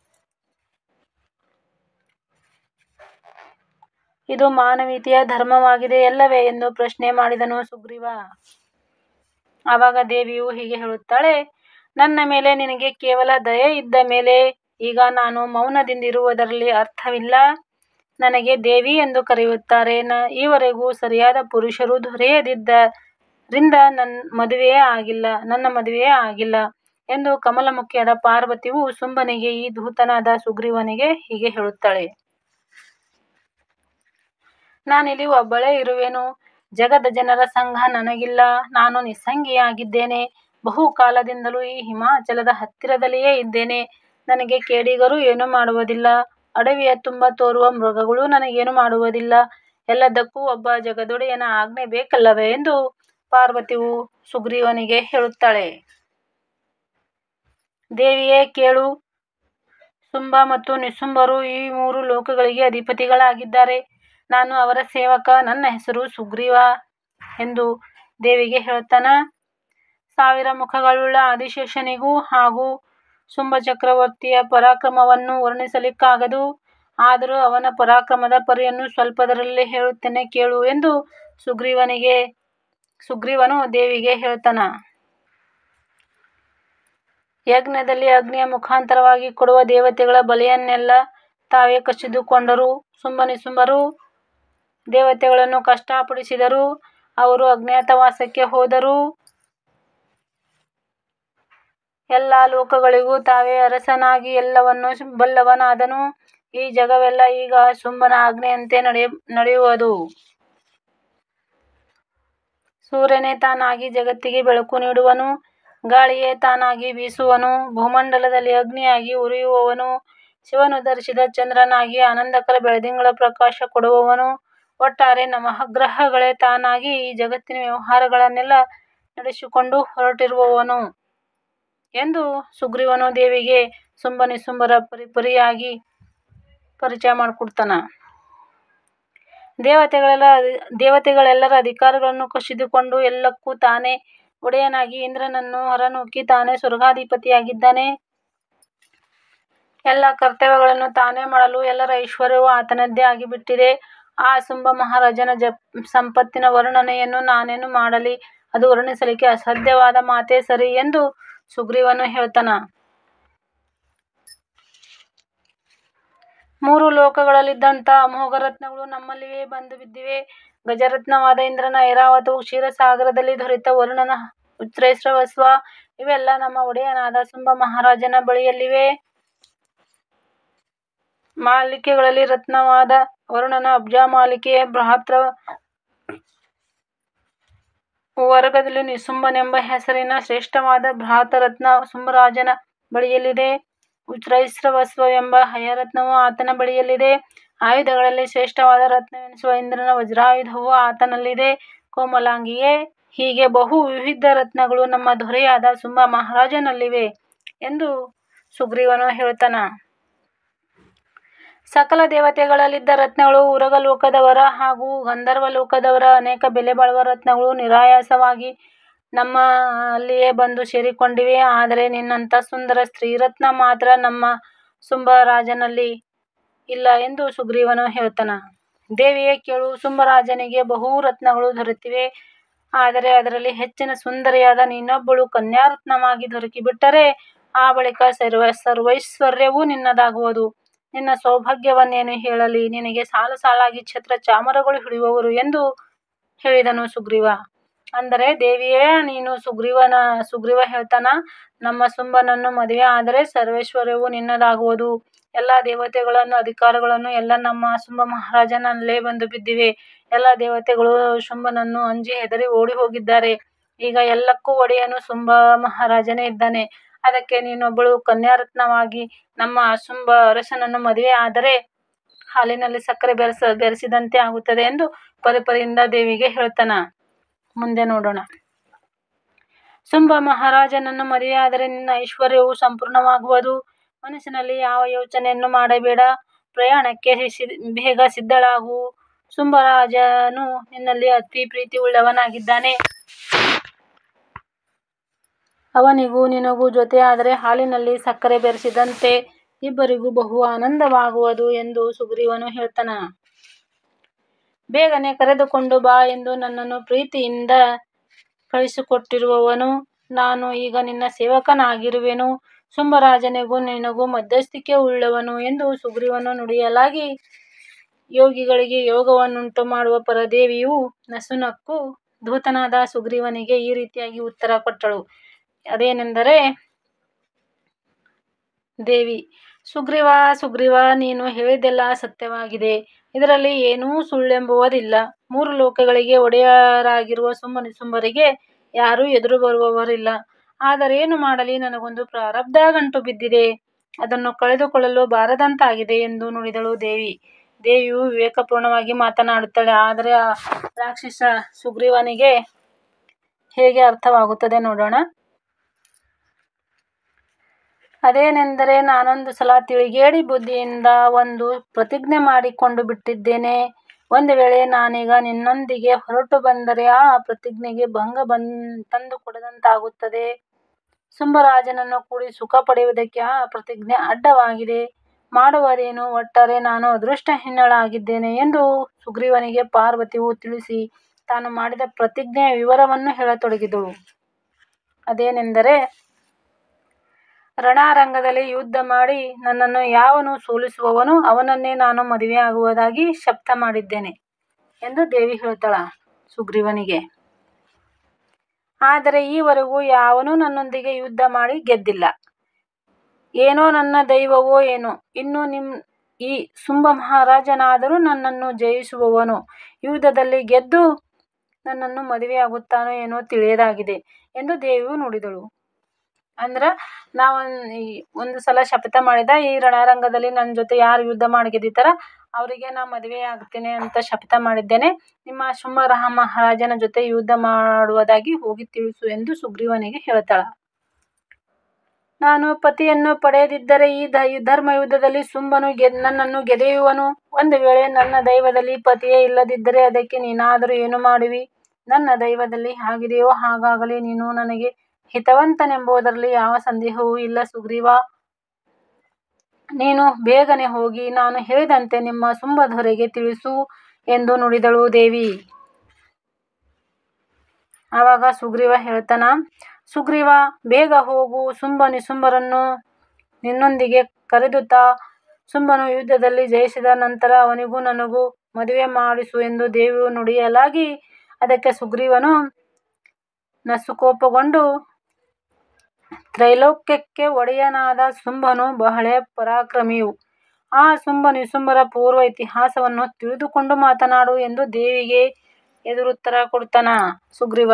Speaker 1: ಇದು ಮಾನವೀಯತೆಯ ಧರ್ಮವಾಗಿದೆಯಲ್ಲವೇ ಎಂದು ಪ್ರಶ್ನೆ ಮಾಡಿದನು ಸುಗ್ರೀವ ಆವಾಗ ದೇವಿಯು ಹೀಗೆ ಹೇಳುತ್ತಾಳೆ ನನ್ನ ಮೇಲೆ ನಿನಗೆ ಕೇವಲ ದಯೆ ಇದ್ದ ಮೇಲೆ ಈಗ ನಾನು ಮೌನದಿಂದಿರುವುದರಲ್ಲಿ ಅರ್ಥವಿಲ್ಲ ನನಗೆ ದೇವಿ ಎಂದು ಕರೆಯುತ್ತಾರೆ ಈವರೆಗೂ ಸರಿಯಾದ ಪುರುಷರು ದೊರೆಯದಿದ್ದರಿಂದ ನನ್ನ ಮದುವೆಯೇ ಆಗಿಲ್ಲ ನನ್ನ ಮದುವೆಯೇ ಆಗಿಲ್ಲ ಎಂದು ಕಮಲಮುಖಿಯಾದ ಪಾರ್ವತಿಯು ಸುಂಬನಿಗೆ ಈ ದೂತನಾದ ಸುಗ್ರೀವನಿಗೆ ಹೀಗೆ ಹೇಳುತ್ತಾಳೆ ನಾನಿಲ್ಲಿ ಒಬ್ಬಳೇ ಇರುವೆನು ಜಗದ ಜನರ ಸಂಗ ನನಗಿಲ್ಲ ನಾನು ನಿಸ್ಸಂಗಿಯಾಗಿದ್ದೇನೆ ಬಹುಕಾಲದಿಂದಲೂ ಈ ಹಿಮಾಚಲದ ಹತ್ತಿರದಲ್ಲಿಯೇ ಇದ್ದೇನೆ ನನಗೆ ಕೇಡಿಗರು ಏನೂ ಮಾಡುವುದಿಲ್ಲ ಅಡವಿಯ ತುಂಬ ತೋರುವ ಮೃಗಗಳೂ ನನಗೇನೂ ಮಾಡುವುದಿಲ್ಲ ಎಲ್ಲದಕ್ಕೂ ಒಬ್ಬ ಜಗದೊಡೆಯನ ಆಜ್ಞೆ ಬೇಕಲ್ಲವೇ ಎಂದು ಪಾರ್ವತಿಯು ಸುಗ್ರೀವನಿಗೆ ಹೇಳುತ್ತಾಳೆ ದೇವಿಯೇ ಕೇಳು ಸುಂಬ ಮತ್ತು ನಿಶುಂಭರು ಈ ಮೂರು ಲೋಕಗಳಿಗೆ ಅಧಿಪತಿಗಳಾಗಿದ್ದಾರೆ ನಾನು ಅವರ ಸೇವಕ ನನ್ನ ಹೆಸರು ಸುಗ್ರೀವ ಎಂದು ದೇವಿಗೆ ಹೇಳುತ್ತಾನ ಸಾವಿರ ಮುಖಗಳುಳ್ಳ ಆದಿಶೇಷನಿಗೂ ಹಾಗೂ ಶುಂಭಚಕ್ರವರ್ತಿಯ ಪರಾಕ್ರಮವನ್ನು ವರ್ಣಿಸಲಿಕ್ಕಾಗದು ಆದರೂ ಅವನ ಪರಾಕ್ರಮದ ಪರಿಯನ್ನು ಸ್ವಲ್ಪದರಲ್ಲೇ ಹೇಳುತ್ತೇನೆ ಕೇಳು ಎಂದು ಸುಗ್ರೀವನಿಗೆ ಸುಗ್ರೀವನು ದೇವಿಗೆ ಹೇಳುತ್ತಾನ ಯಜ್ಞದಲ್ಲಿ ಅಗ್ನಿಯ ಮುಖಾಂತರವಾಗಿ ಕೊಡುವ ದೇವತೆಗಳ ಬಲಿಯನ್ನೆಲ್ಲ ತಾವೇ ಕಸಿದುಕೊಂಡರು ಶುಂಭನಿಶುಂಭರು ದೇವತೆಗಳನ್ನು ಕಷ್ಟಪಡಿಸಿದರು ಅವರು ಅಜ್ಞಾತವಾಸಕ್ಕೆ ಹೋದರು ಎಲ್ಲ ಲೋಕಗಳಿಗೂ ತಾವೇ ಅರಸನಾಗಿ ಎಲ್ಲವನ್ನೂ ಬಲ್ಲವನಾದನು ಈ ಜಗವೆಲ್ಲ ಈಗ ಶುಂಭನ ಆಜ್ಞೆಯಂತೆ ನಡೆಯುವುದು ಸೂರ್ಯನೇ ತಾನಾಗಿ ಜಗತ್ತಿಗೆ ಬೆಳಕು ನೀಡುವನು ಗಾಳಿಯೇ ತಾನಾಗಿ ಬೀಸುವನು ಭೂಮಂಡಲದಲ್ಲಿ ಅಗ್ನಿಯಾಗಿ ಉರಿಯುವವನು ಶಿವನು ಧರಿಸಿದ ಚಂದ್ರನಾಗಿ ಆನಂದಕರ ಬೆಳದಿಂಗಳ ಪ್ರಕಾಶ ಕೊಡುವವನು ಒಟ್ಟಾರೆ ನವಗ್ರಹಗಳೇ ತಾನಾಗಿ ಈ ಜಗತ್ತಿನ ವ್ಯವಹಾರಗಳನ್ನೆಲ್ಲ ನಡೆಸಿಕೊಂಡು ಹೊರಟಿರುವವನು ಎಂದು ಸುಗ್ರೀವನು ದೇವಿಗೆ ಶುಂಭನಿಶುಂಭರ ಪರಿಪರಿಯಾಗಿ ಪರಿಚಯ ಮಾಡಿಕೊಡ್ತಾನ ದೇವತೆಗಳೆಲ್ಲ ದೇವತೆಗಳೆಲ್ಲರ ಅಧಿಕಾರಗಳನ್ನು ಕಸಿದುಕೊಂಡು ಎಲ್ಲಕ್ಕೂ ತಾನೇ ಒಡೆಯನಾಗಿ ಇಂದ್ರನನ್ನು ಹೊರನೂಕಿ ತಾನೇ ಸ್ವರ್ಗಾಧಿಪತಿಯಾಗಿದ್ದಾನೆ ಎಲ್ಲ ಕರ್ತವ್ಯಗಳನ್ನು ತಾನೇ ಮಾಡಲು ಎಲ್ಲರ ಐಶ್ವರ್ಯವೂ ಆತನದ್ದೇ ಆಗಿಬಿಟ್ಟಿದೆ ಆ ಶುಂಭ ಮಹಾರಾಜನ ಸಂಪತ್ತಿನ ವರ್ಣನೆಯನ್ನು ನಾನೇನು ಮಾಡಲಿ ಅದು ವರ್ಣಿಸಲಿಕ್ಕೆ ಅಸಾಧ್ಯವಾದ ಮಾತೇ ಸರಿ ಎಂದು ಸುಗ್ರೀವನು ಹೇಳ್ತಾನ ಮೂರು ಲೋಕಗಳಲ್ಲಿದ್ದಂಥ ಅಮೋಘ ರತ್ನಗಳು ನಮ್ಮಲ್ಲಿಯೇ ಬಂದು ಬಿದ್ದಿವೆ ಗಜರತ್ನವಾದ ಇಂದ್ರನ ಐರಾವತವು ಕ್ಷೀರಸಾಗರದಲ್ಲಿ ದೊರೆತ ವರುಣನ ಉಚ್ಛ್ರೈಶ್ರವಸ್ವ ಇವೆಲ್ಲ ನಮ್ಮ ಒಡೆಯನಾದ ಶುಂಭ ಮಹಾರಾಜನ ಬಳಿಯಲ್ಲಿವೆ ಮಾಲಿಕೆಗಳಲ್ಲಿ ರತ್ನವಾದ ವರುಣನ ಅಬ್ಜಮಾಲಿಕೆಯ ಭ್ರಾತೃ ವರ್ಗದಲ್ಲಿ ನಿಶುಂಭನೆಂಬ ಹೆಸರಿನ ಶ್ರೇಷ್ಠವಾದ ಭ್ರಾತೃರತ್ನ ಶುಂಭರಾಜನ ಬಳಿಯಲ್ಲಿದೆ. ಉಚ್ಛ್ರೈಶ್ರವಸ್ಸವೆಂಬ ಹಯರತ್ನವು ಆತನ ಬಳಿಯಲ್ಲಿದೆ. ಆಯುಧಗಳಲ್ಲಿ ಶ್ರೇಷ್ಠವಾದ ರತ್ನವೆನಿಸುವ ಇಂದ್ರನ ವಜ್ರಾಯುಧವು ಆತನಲ್ಲಿದೆ. ಕೋಮಲಾಂಗಿಯೇ, ಹೀಗೆ ಬಹು ವಿವಿಧ ರತ್ನಗಳು ನಮ್ಮ ದೊರೆಯಾದ ಶುಂಭ ಮಹಾರಾಜನಲ್ಲಿವೆ ಎಂದು ಸುಗ್ರೀವನು ಹೇಳುತ್ತಾನ. ಸಕಲ ದೇವತೆಗಳಲ್ಲಿದ್ದ ರತ್ನಗಳು, ಉರಗಲೋಕದವರ ಹಾಗೂ ಗಂಧರ್ವಲೋಕದವರ ಅನೇಕ ಬೆಲೆಬಾಳುವ ರತ್ನಗಳು ನಿರಾಯಾಸವಾಗಿ ನಮ್ಮಲ್ಲಿಯೇ ಬಂದು ಸೇರಿಕೊಂಡಿವೆ. ಆದರೆ ನಿನ್ನಂಥ ಸುಂದರ ಸ್ತ್ರೀರತ್ನ ಮಾತ್ರ ನಮ್ಮ ಶುಂಭರಾಜನಲ್ಲಿ ಇಲ್ಲ ಎಂದು ಸುಗ್ರೀವನು ಹೇಳುತ್ತಾನ. ದೇವಿಯೇ ಕೇಳು, ಶುಂಭರಾಜನಿಗೆ ಬಹು ರತ್ನಗಳು ದೊರೆತಿವೆ. ಆದರೆ ಅದರಲ್ಲಿ ಹೆಚ್ಚಿನ ಸುಂದರಿಯಾದ ನೀನೊಬ್ಬಳು ಕನ್ಯಾರತ್ನವಾಗಿ ದೊರಕಿಬಿಟ್ಟರೆ ಆ ಬಳಿಕ ಸರ್ವೈಶ್ವರ್ಯವೂ ನಿನ್ನದಾಗುವುದು. ನಿನ್ನ ಸೌಭಾಗ್ಯವನ್ನೇನು ಹೇಳಲಿ, ನಿನಗೆ ಸಾಲು ಸಾಲಾಗಿ ಛತ್ರ ಚಾಮರಗಳು ಹಿಡಿಯುವರು ಎಂದು ಹೇಳಿದನು ಸುಗ್ರೀವ. ಅಂದರೆ ದೇವಿಯೇ ನೀನು ಸುಗ್ರೀವ ಹೇಳುತ್ತಾನ, ನಮ್ಮ ಶುಂಭನನ್ನು ಮದುವೆ ಆದರೆ ಸರ್ವೈಶ್ವರ್ಯವೂ ನಿನ್ನದಾಗುವುದು. ಎಲ್ಲಾ ದೇವತೆಗಳನ್ನೂ ಅಧಿಕಾರಗಳನ್ನೂ ಎಲ್ಲ ನಮ್ಮ ಶುಂಭ ಮಹಾರಾಜನಲ್ಲೇ ಬಂದು ಬಿದ್ದಿವೆ. ಎಲ್ಲಾ ದೇವತೆಗಳೂ ಶುಂಭನನ್ನು ಅಂಜಿ ಹೆದರಿ ಓಡಿಹೋಗಿದ್ದಾರೆ. ಈಗ ಎಲ್ಲಕ್ಕೂ ಒಡೆಯನು ಶುಂಭ ಮಹಾರಾಜನೇ ಇದ್ದಾನೆ. ಅದಕ್ಕೆ ನೀನೊಬ್ಬಳು ಕನ್ಯಾರತ್ನವಾಗಿ ನಮ್ಮ ಶುಂಭ ಅರಸನನ್ನು ಮದುವೆ ಆದರೆ ಹಾಲಿನಲ್ಲಿ ಸಕ್ಕರೆ ಬೆರಸಿದಂತೆ ಆಗುತ್ತದೆ ಎಂದು ಪರಿಪರಿಯಿಂದ ದೇವಿಗೆ ಹೇಳುತ್ತಾನ. ಮುಂದೆ ನೋಡೋಣ. ಶುಂಭ ಮಹಾರಾಜನನ್ನು ಮದುವೆಯಾದರೆ ನಿನ್ನ ಐಶ್ವರ್ಯವು ಸಂಪೂರ್ಣವಾಗುವುದು. ಮನಸ್ಸಿನಲ್ಲಿ ಯಾವ ಯೋಚನೆಯನ್ನೂ ಮಾಡಬೇಡ. ಪ್ರಯಾಣಕ್ಕೆ ಬೇಗ ಸಿದ್ಧಳಾಗು. ಶುಂಭರಾಜನು ನಿನ್ನಲ್ಲಿ ಅತಿ ಪ್ರೀತಿಯುಳ್ಳವನಾಗಿದ್ದಾನೆ. ಅವನಿಗೂ ನಿನಗೂ ಜೊತೆಯಾದರೆ ಹಾಲಿನಲ್ಲಿ ಸಕ್ಕರೆ ಬೆರಸಿದಂತೆ ಇಬ್ಬರಿಗೂ ಬಹು ಆನಂದವಾಗುವುದು ಎಂದು ಸುಗ್ರೀವನು ಹೇಳುತ್ತಾನ. ಬೇಗನೆ ಕರೆದುಕೊಂಡು ಬಾ ಎಂದು ನನ್ನನ್ನು ಪ್ರೀತಿಯಿಂದ ಕಳುಹಿಸಿಕೊಟ್ಟಿರುವವನು ನಾನು ಈಗ ನಿನ್ನ ಸೇವಕನಾಗಿರುವೆನು. ಶುಂಭರಾಜನಿಗೂ ನಿನಗೂ ಮಧ್ಯಸ್ಥಿಕೆಯುಳ್ಳವನು ಎಂದು ಸುಗ್ರೀವನು ನುಡಿಯಲಾಗಿ ಯೋಗಿಗಳಿಗೆ ಯೋಗವನ್ನುಂಟು ಮಾಡುವ ಪರದೇವಿಯು ನಸುನಕ್ಕು ಧೂತನಾದ ಸುಗ್ರೀವನಿಗೆ ಈ ರೀತಿಯಾಗಿ ಉತ್ತರ ಕೊಟ್ಟಳು. ಅದೇನೆಂದರೆ ದೇವಿ ಸುಗ್ರೀವಾ, ಸುಗ್ರೀವಾ, ನೀನು ಹೇಳಿದ್ದೆಲ್ಲ ಸತ್ಯವಾಗಿದೆ. ಇದರಲ್ಲಿ ಏನೂ ಸುಳ್ಳೆಂಬುದಿಲ್ಲ. ಮೂರು ಲೋಕಗಳಿಗೆ ಒಡೆಯರಾಗಿರುವ ಶುಂಭ ನಿಶುಂಭರಿಗೆ ಯಾರೂ ಎದುರು ಬರುವವರಿಲ್ಲ. ಆದರೇನು ಮಾಡಲಿ, ನನಗೊಂದು ಪ್ರಾರಬ್ಧ ಗಂಟು ಬಿದ್ದಿದೆ. ಅದನ್ನು ಕಳೆದುಕೊಳ್ಳಲು ಬಾರದಂತಾಗಿದೆ ಎಂದು ನುಡಿದಳು ದೇವಿ. ದೇವಿಯು ವಿವೇಕಪೂರ್ಣವಾಗಿ ಮಾತನಾಡುತ್ತಾಳೆ. ಆದರೆ ಆ ರಾಕ್ಷಸ ಸುಗ್ರೀವನಿಗೆ ಹೇಗೆ ಅರ್ಥವಾಗುತ್ತದೆ ನೋಡೋಣ. ಅದೇನೆಂದರೆ ನಾನೊಂದು ಸಲ ತಿಳಿಗೇಡಿ ಬುದ್ಧಿಯಿಂದ ಒಂದು ಪ್ರತಿಜ್ಞೆ ಮಾಡಿಕೊಂಡು ಬಿಟ್ಟಿದ್ದೇನೆ. ಒಂದು ವೇಳೆ ನಾನೀಗ ನಿನ್ನೊಂದಿಗೆ ಹೊರಟು ಬಂದರೆ ಆ ಪ್ರತಿಜ್ಞೆಗೆ ಭಂಗ ತಂದುಕೊಟ್ಟಂತಾಗುತ್ತದೆ. ಶುಂಭರಾಜನನ್ನು ಕೂಡಿ ಸುಖ ಪಡೆಯುವುದಕ್ಕೆ ಆ ಪ್ರತಿಜ್ಞೆ ಅಡ್ಡವಾಗಿದೆ. ಮಾಡುವುದೇನು, ಒಟ್ಟಾರೆ ನಾನು ಅದೃಷ್ಟಹೀನಳಾಗಿದ್ದೇನೆ ಎಂದು ಸುಗ್ರೀವನಿಗೆ ಪಾರ್ವತಿಯು ತಿಳಿಸಿ ತಾನು ಮಾಡಿದ ಪ್ರತಿಜ್ಞೆಯ ವಿವರವನ್ನು ಹೇಳತೊಡಗಿದಳು. ಅದೇನೆಂದರೆ ರಣರಂಗದಲ್ಲಿ ಯುದ್ಧ ಮಾಡಿ ನನ್ನನ್ನು ಯಾವನು ಸೋಲಿಸುವನೋ ಅವನನ್ನೇ ನಾನು ಮದುವೆಯಾಗುವುದಾಗಿ ಶಪಥ ಮಾಡಿದ್ದೇನೆ ಎಂದು ದೇವಿ ಹೇಳುತ್ತಾಳ ಸುಗ್ರೀವನಿಗೆ. ಆದರೆ ಈವರೆಗೂ ಯಾವನೂ ನನ್ನೊಂದಿಗೆ ಯುದ್ಧ ಮಾಡಿ ಗೆದ್ದಿಲ್ಲ. ಏನೋ ನನ್ನ ದೈವವೋ ಏನೋ, ಇನ್ನು ಈ ಶುಂಭ ಮಹಾರಾಜನಾದರೂ ನನ್ನನ್ನು ಜಯಿಸುವನೋ, ಯುದ್ಧದಲ್ಲಿ ಗೆದ್ದು ನನ್ನನ್ನು ಮದುವೆಯಾಗುತ್ತಾನೋ ಏನೋ ತಿಳಿಯದಾಗಿದೆ ಎಂದು ದೇವಿಯು ನುಡಿದಳು. ಅಂದ್ರ ನಾ ಒಂದು ಸಲ ಶಪಥ ಮಾಡಿದ, ಈ ರಣರಂಗದಲ್ಲಿ ನನ್ನ ಜೊತೆ ಯಾರು ಯುದ್ಧ ಮಾಡಿ ಗೆದ್ದಿರ್ತಾರ ಅವರಿಗೆ ನಾ ಮದುವೆಯಾಗ್ತೇನೆ ಅಂತ ಶಪಥ ಮಾಡಿದ್ದೇನೆ. ನಿಮ್ಮ ಶುಂಭ ಮಹಾರಾಜನ ಜೊತೆ ಯುದ್ಧ ಮಾಡುವುದಾಗಿ ಹೋಗಿ ತಿಳಿಸು ಎಂದು ಸುಗ್ರೀವನಿಗೆ ಹೇಳುತ್ತಾಳ. ನಾನು ಪತಿಯನ್ನು ಪಡೆಯದಿದ್ದರೆ ಈ ಧರ್ಮಯುದ್ಧದಲ್ಲಿ ಶುಂಭನು ನನ್ನನ್ನು ಗೆದೆಯುವನು. ಒಂದು ವೇಳೆ ನನ್ನ ದೈವದಲ್ಲಿ ಪತಿಯೇ ಇಲ್ಲದಿದ್ದರೆ ಅದಕ್ಕೆ ನೀನಾದರೂ ಏನು ಮಾಡುವಿ. ನನ್ನ ದೈವದಲ್ಲಿ ಹೇಗಿದೆಯೋ ಹಾಗಾಗಲಿ. ನೀನು ನನಗೆ ಹಿತವಂತನೆಂಬುದರಲ್ಲಿ ಯಾವ ಸಂದೇಹವೂ ಇಲ್ಲ ಸುಗ್ರೀವಾ. ನೀನು ಬೇಗನೆ ಹೋಗಿ ನಾನು ಹೇಳಿದಂತೆ ನಿಮ್ಮ ಶುಂಭ ದೊರೆಗೆ ತಿಳಿಸು ಎಂದು ನುಡಿದಳು ದೇವಿ. ಆವಾಗ ಸುಗ್ರೀವ ಹೇಳುತ್ತಾನ, ಸುಗ್ರೀವಾ, ಬೇಗ ಹೋಗು. ಶುಂಭ ನಿಶುಂಭರನ್ನು ನಿನ್ನೊಂದಿಗೆ ಕರೆದುತಾ. ಶುಂಭನು ಯುದ್ಧದಲ್ಲಿ ಜಯಿಸಿದ ನಂತರ ಅವನಿಗೂ ನನಗೂ ಮದುವೆ ಮಾಡಿಸು ಎಂದು ದೇವಿಯು ನುಡಿಯಲಾಗಿ ಅದಕ್ಕೆ ಸುಗ್ರೀವನು ನಸುಕೋಪಗೊಂಡು ತ್ರೈಲೋಕ್ಯಕ್ಕೆ ಒಡೆಯನಾದ ಶುಂಭನು ಬಹಳ ಪರಾಕ್ರಮಿಯು. ಆ ಶುಂಭ ನಿಶುಂಭರ ಪೂರ್ವ ಇತಿಹಾಸವನ್ನು ತಿಳಿದುಕೊಂಡು ಮಾತನಾಡು ಎಂದು ದೇವಿಗೆ ಎದುರುತ್ತರ ಕೊಡ್ತಾನ ಸುಗ್ರೀವ.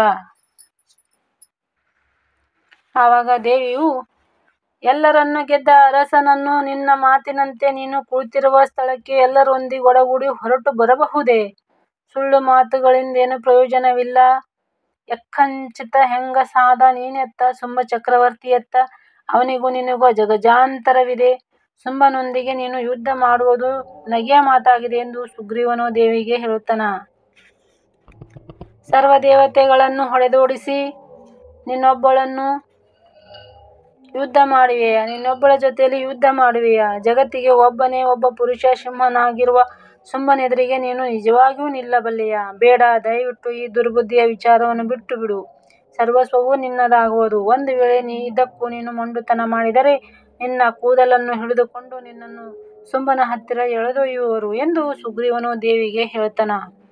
Speaker 1: ಆವಾಗ ದೇವಿಯು ಎಲ್ಲರನ್ನೂ ಗೆದ್ದ ಅರಸನನ್ನು ನಿನ್ನ ಮಾತಿನಂತೆ ನೀನು ಕುಳಿತಿರುವ ಸ್ಥಳಕ್ಕೆ ಎಲ್ಲರೊಂದಿಗೊಡಗೂಡಿ ಹೊರಟು ಬರಬಹುದೇ? ಸುಳ್ಳು ಮಾತುಗಳಿಂದೇನೂ ಪ್ರಯೋಜನವಿಲ್ಲ. ಯತ್ಕಿಂಚಿತ್ ಹೆಂಗಸಾದ ನೀನೆತ್ತ? ಶುಂಭ ಚಕ್ರವರ್ತಿಯೆತ್ತ? ಅವನಿಗೂ ನಿನಗೂ ಅಜಗಜಾಂತರವಿದೆ. ಶುಂಭನೊಂದಿಗೆ ನೀನು ಯುದ್ಧ ಮಾಡುವುದು ನಗೆಯ ಮಾತಾಗಿದೆ ಎಂದು ಸುಗ್ರೀವನು ದೇವಿಗೆ ಹೇಳುತ್ತಾನ. ಸರ್ವದೇವತೆಗಳನ್ನು ಹೊಡೆದೋಡಿಸಿ ನೀನೊಬ್ಬಳು ಯುದ್ಧ ಮಾಡುವೆಯಾ? ನೀನೊಬ್ಬಳ ಜೊತೆಯಲ್ಲಿ ಯುದ್ಧ ಮಾಡುವೆಯಾ? ಜಗತ್ತಿಗೆ ಒಬ್ಬನೇ ಒಬ್ಬ ಪುರುಷ ಸಿಂಹನಾಗಿರುವ ಶುಂಭನೆದುರಿಗೆ ನೀನು ನಿಜವಾಗಿಯೂ ನಿಲ್ಲಬಲ್ಲೆಯಾ? ಬೇಡ, ದಯವಿಟ್ಟು ಈ ದುರ್ಬುದ್ಧಿಯ ವಿಚಾರವನ್ನು ಬಿಟ್ಟುಬಿಡು. ಸರ್ವಸ್ವವೂ ನಿನ್ನದಾಗುವುದು. ಒಂದು ವೇಳೆ ಇದಕ್ಕೂ ನೀನು ಮೊಂಡುತನ ಮಾಡಿದರೆ ನಿನ್ನ ಕೂದಲನ್ನು ಹಿಡಿದುಕೊಂಡು ನಿನ್ನನ್ನು ಶುಂಭನ ಹತ್ತಿರ ಎಳೆದೊಯ್ಯುವರು ಎಂದು ಸುಗ್ರೀವನು ದೇವಿಗೆ ಹೇಳುತ್ತಾನ.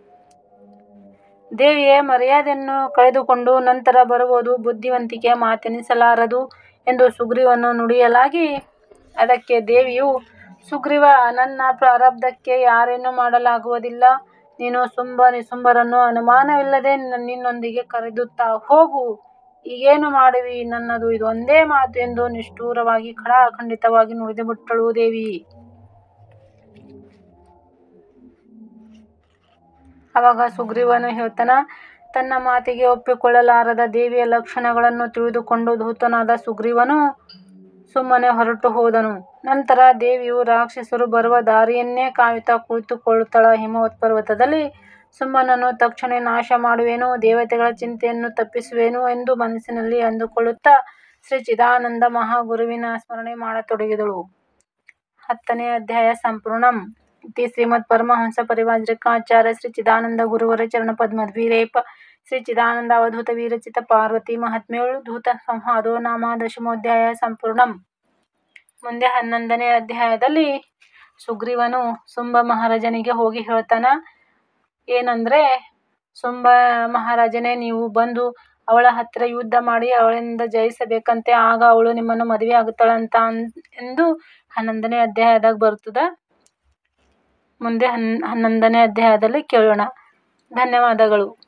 Speaker 1: ದೇವಿಯ ಮರ್ಯಾದೆಯನ್ನು ಕಳೆದುಕೊಂಡು ನಂತರ ಬರುವುದು ಬುದ್ಧಿವಂತಿಕೆಯ ಮಾತೆನಿಸಲಾರದು ಎಂದು ಸುಗ್ರೀವನು ನುಡಿಯಲಾಗಿ, ಅದಕ್ಕೆ ದೇವಿಯು, ಸುಗ್ರೀವ, ನನ್ನ ಪ್ರಾರಬ್ಧಕ್ಕೆ ಯಾರೇನೂ ಮಾಡಲಾಗುವುದಿಲ್ಲ. ನೀನು ಶುಂಭ ನಿಶುಂಭರನ್ನು ಅನುಮಾನವಿಲ್ಲದೆ ನಿನ್ನೊಂದಿಗೆ ಕರೆದುತಾ ಹೋಗು. ಈಗೇನು ಮಾಡುವಿ? ನನ್ನದು ಇದೊಂದೇ ಮಾತು ಎಂದು ನಿಷ್ಠುರವಾಗಿ ಖಡಾಖಂಡಿತವಾಗಿ ನುಡಿದುಬಿಟ್ಟಳು ದೇವಿ. ಆವಾಗ ಸುಗ್ರೀವನು ಹೇಳುತ್ತಾನ, ತನ್ನ ಮಾತಿಗೆ ಒಪ್ಪಿಕೊಳ್ಳಲಾರದ ದೇವಿಯ ಲಕ್ಷಣಗಳನ್ನು ತಿಳಿದುಕೊಂಡು ಧೂರ್ತನಾದ ಸುಗ್ರೀವನು ಸುಮ್ಮನೆ ಹೊರಟು ಹೋದನು. ನಂತರ ದೇವಿಯು ರಾಕ್ಷಸರು ಬರುವ ದಾರಿಯನ್ನೇ ಕಾಯುತ್ತಾ ಕುಳಿತುಕೊಳ್ಳುತ್ತಾಳ. ಹಿಮವತ್ ಪರ್ವತದಲ್ಲಿ ಶುಂಭನನ್ನು ತಕ್ಷಣವೇ ನಾಶ ಮಾಡುವೆನು, ದೇವತೆಗಳ ಚಿಂತೆಯನ್ನು ತಪ್ಪಿಸುವೆನು ಎಂದು ಮನಸ್ಸಿನಲ್ಲಿ ಅಂದುಕೊಳ್ಳುತ್ತಾ ಶ್ರೀ ಚಿದಾನಂದ ಮಹಾಗುರುವಿನ ಸ್ಮರಣೆ ಮಾಡತೊಡಗಿದಳು. ಹತ್ತನೇ ಅಧ್ಯಾಯ ಸಂಪೂರ್ಣಂ. ಇತಿ ಶ್ರೀಮತ್ಪರಮಹಂಸ ಪರಿವ್ರಾಜಕಾಚಾರ್ಯ ಶ್ರೀ ಚಿದಾನಂದಗುರುವರ ಚರಣಪದ್ಮದ್ವಿರೇಫ ಶ್ರೀ ಚಿದಾನಂದಾವಧೂತ ವಿರಚಿತ ಪಾರ್ವತೀ ಮಹಾತ್ಮ್ಯಂ ಧೂತ ಸಂವಾದೋ ನಾಮ ದಶಮೋಧ್ಯಾಯ ಸಂಪೂರ್ಣಂ. ಮುಂದೆ ಹನ್ನೊಂದನೇ ಅಧ್ಯಾಯದಲ್ಲಿ ಸುಗ್ರೀವನು ಶುಂಭ ಮಹಾರಾಜನಿಗೆ ಹೋಗಿ ಹೇಳುತ್ತಾನ ಏನಂದ್ರೆ, ಶುಂಭ ಮಹಾರಾಜನೇ, ನೀವು ಬಂದು ಅವಳ ಹತ್ತಿರ ಯುದ್ಧ ಮಾಡಿ ಅವಳಿಂದ ಜಯಿಸಬೇಕಂತೆ, ಆಗ ಅವಳು ನಿಮ್ಮನ್ನು ಮದುವೆ ಆಗುತ್ತಾಳಂತ ಎಂದು ಹನ್ನೊಂದನೇ ಅಧ್ಯಾಯದಾಗ ಬರ್ತದ. ಮುಂದೆ ಹನ್ನೊಂದನೇ ಅಧ್ಯಾಯದಲ್ಲಿ ಕೇಳೋಣ. ಧನ್ಯವಾದಗಳು.